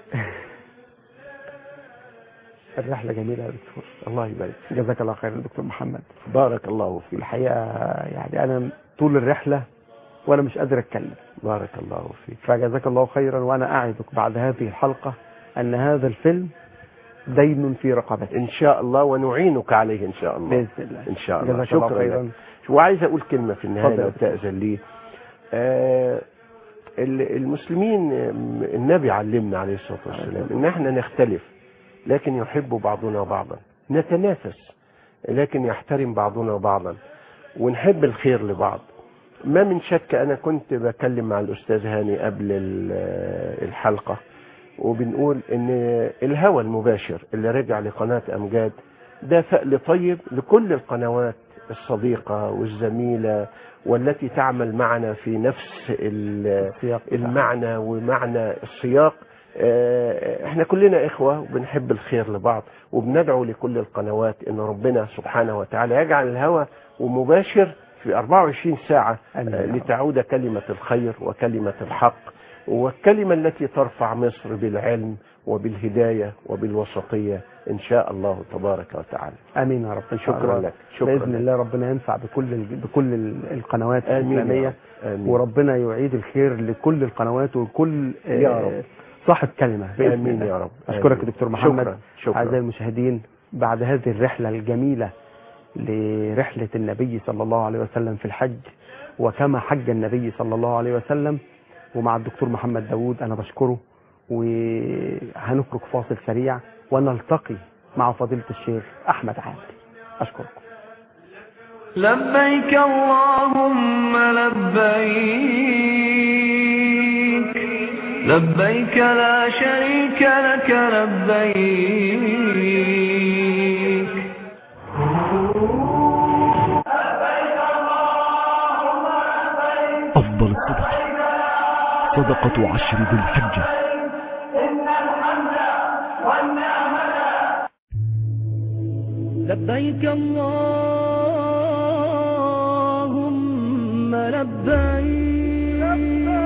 [SPEAKER 2] الرحلة جميلة يا دكتور
[SPEAKER 3] الله يبارك فيك
[SPEAKER 2] جزاك الله خير يا دكتور محمد
[SPEAKER 3] بارك الله فيك
[SPEAKER 2] الحقيقة يعني أنا طول الرحلة وأنا مش قادر أتكلم
[SPEAKER 3] بارك الله فيك
[SPEAKER 2] فجزاك الله خيرا وأنا أعدك بعد هذه الحلقة أن هذا الفيلم دين في رقبتك
[SPEAKER 3] ان شاء الله ونعينك عليه ان شاء الله
[SPEAKER 2] بإذن الله
[SPEAKER 3] ان شاء الله
[SPEAKER 2] جزاك الله
[SPEAKER 3] شكرا
[SPEAKER 2] خيرا
[SPEAKER 3] لك وعايز اقول كلمه في النهايه
[SPEAKER 2] اتفضل.
[SPEAKER 3] لو تاذن لي آه ال- المسلمين آم، النبي علمنا عليه الصلاه والسلام ان احنا نختلف لكن يحب بعضنا بعضا نتنافس لكن يحترم بعضنا بعضا ونحب الخير لبعض ما من شك انا كنت بكلم مع الاستاذ هاني قبل ال- الحلقه وبنقول ان الهوى المباشر اللي رجع لقناه امجاد ده فأل طيب لكل القنوات الصديقه والزميله والتي تعمل معنا في نفس ال-
[SPEAKER 2] سياق
[SPEAKER 3] المعنى ومعنى السياق آه، احنا كلنا اخوة وبنحب الخير لبعض وبندعو لكل القنوات ان ربنا سبحانه وتعالى يجعل الهوى ومباشر في 24 ساعة
[SPEAKER 2] آمين
[SPEAKER 3] آه،
[SPEAKER 2] يا رب.
[SPEAKER 3] لتعود كلمة الخير وكلمة الحق والكلمة التي ترفع مصر بالعلم وبالهداية وبالوسطية إن شاء الله تبارك وتعالى
[SPEAKER 2] امين يا رب ان شاء
[SPEAKER 3] شكرا
[SPEAKER 2] الله
[SPEAKER 3] لك شكرا
[SPEAKER 2] باذن
[SPEAKER 3] لك.
[SPEAKER 2] الله ربنا ينفع بكل ال- بكل ال- القنوات
[SPEAKER 3] آمين يا
[SPEAKER 2] الاسلاميه
[SPEAKER 3] رب. آمين.
[SPEAKER 2] وربنا يعيد الخير لكل القنوات وكل آه،
[SPEAKER 3] يا رب.
[SPEAKER 2] صاحب كلمه بإذن
[SPEAKER 3] آمين
[SPEAKER 2] الله.
[SPEAKER 3] يا رب
[SPEAKER 2] اشكرك
[SPEAKER 3] آمين.
[SPEAKER 2] يا دكتور محمد
[SPEAKER 3] شكرا شكرا
[SPEAKER 2] اعزائي المشاهدين بعد هذه الرحله الجميله لرحله النبي صلى الله عليه وسلم في الحج وكما حج النبي صلى الله عليه وسلم ومع الدكتور محمد داوود انا بشكره وهنخرج فاصل سريع ونلتقي مع فضيله الشيخ احمد عادل اشكركم
[SPEAKER 1] لبيك اللهم لبيك لبيك لا شريك لك لبيك
[SPEAKER 5] أفضل الصدقة صدقة عشر ذي الحجة
[SPEAKER 1] لبيك اللهم لبيك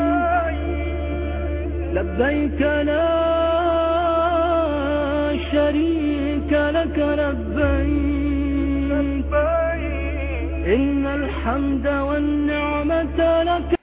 [SPEAKER 1] لبيك لا شريك لك لبيك إن الحمد والنعمة لك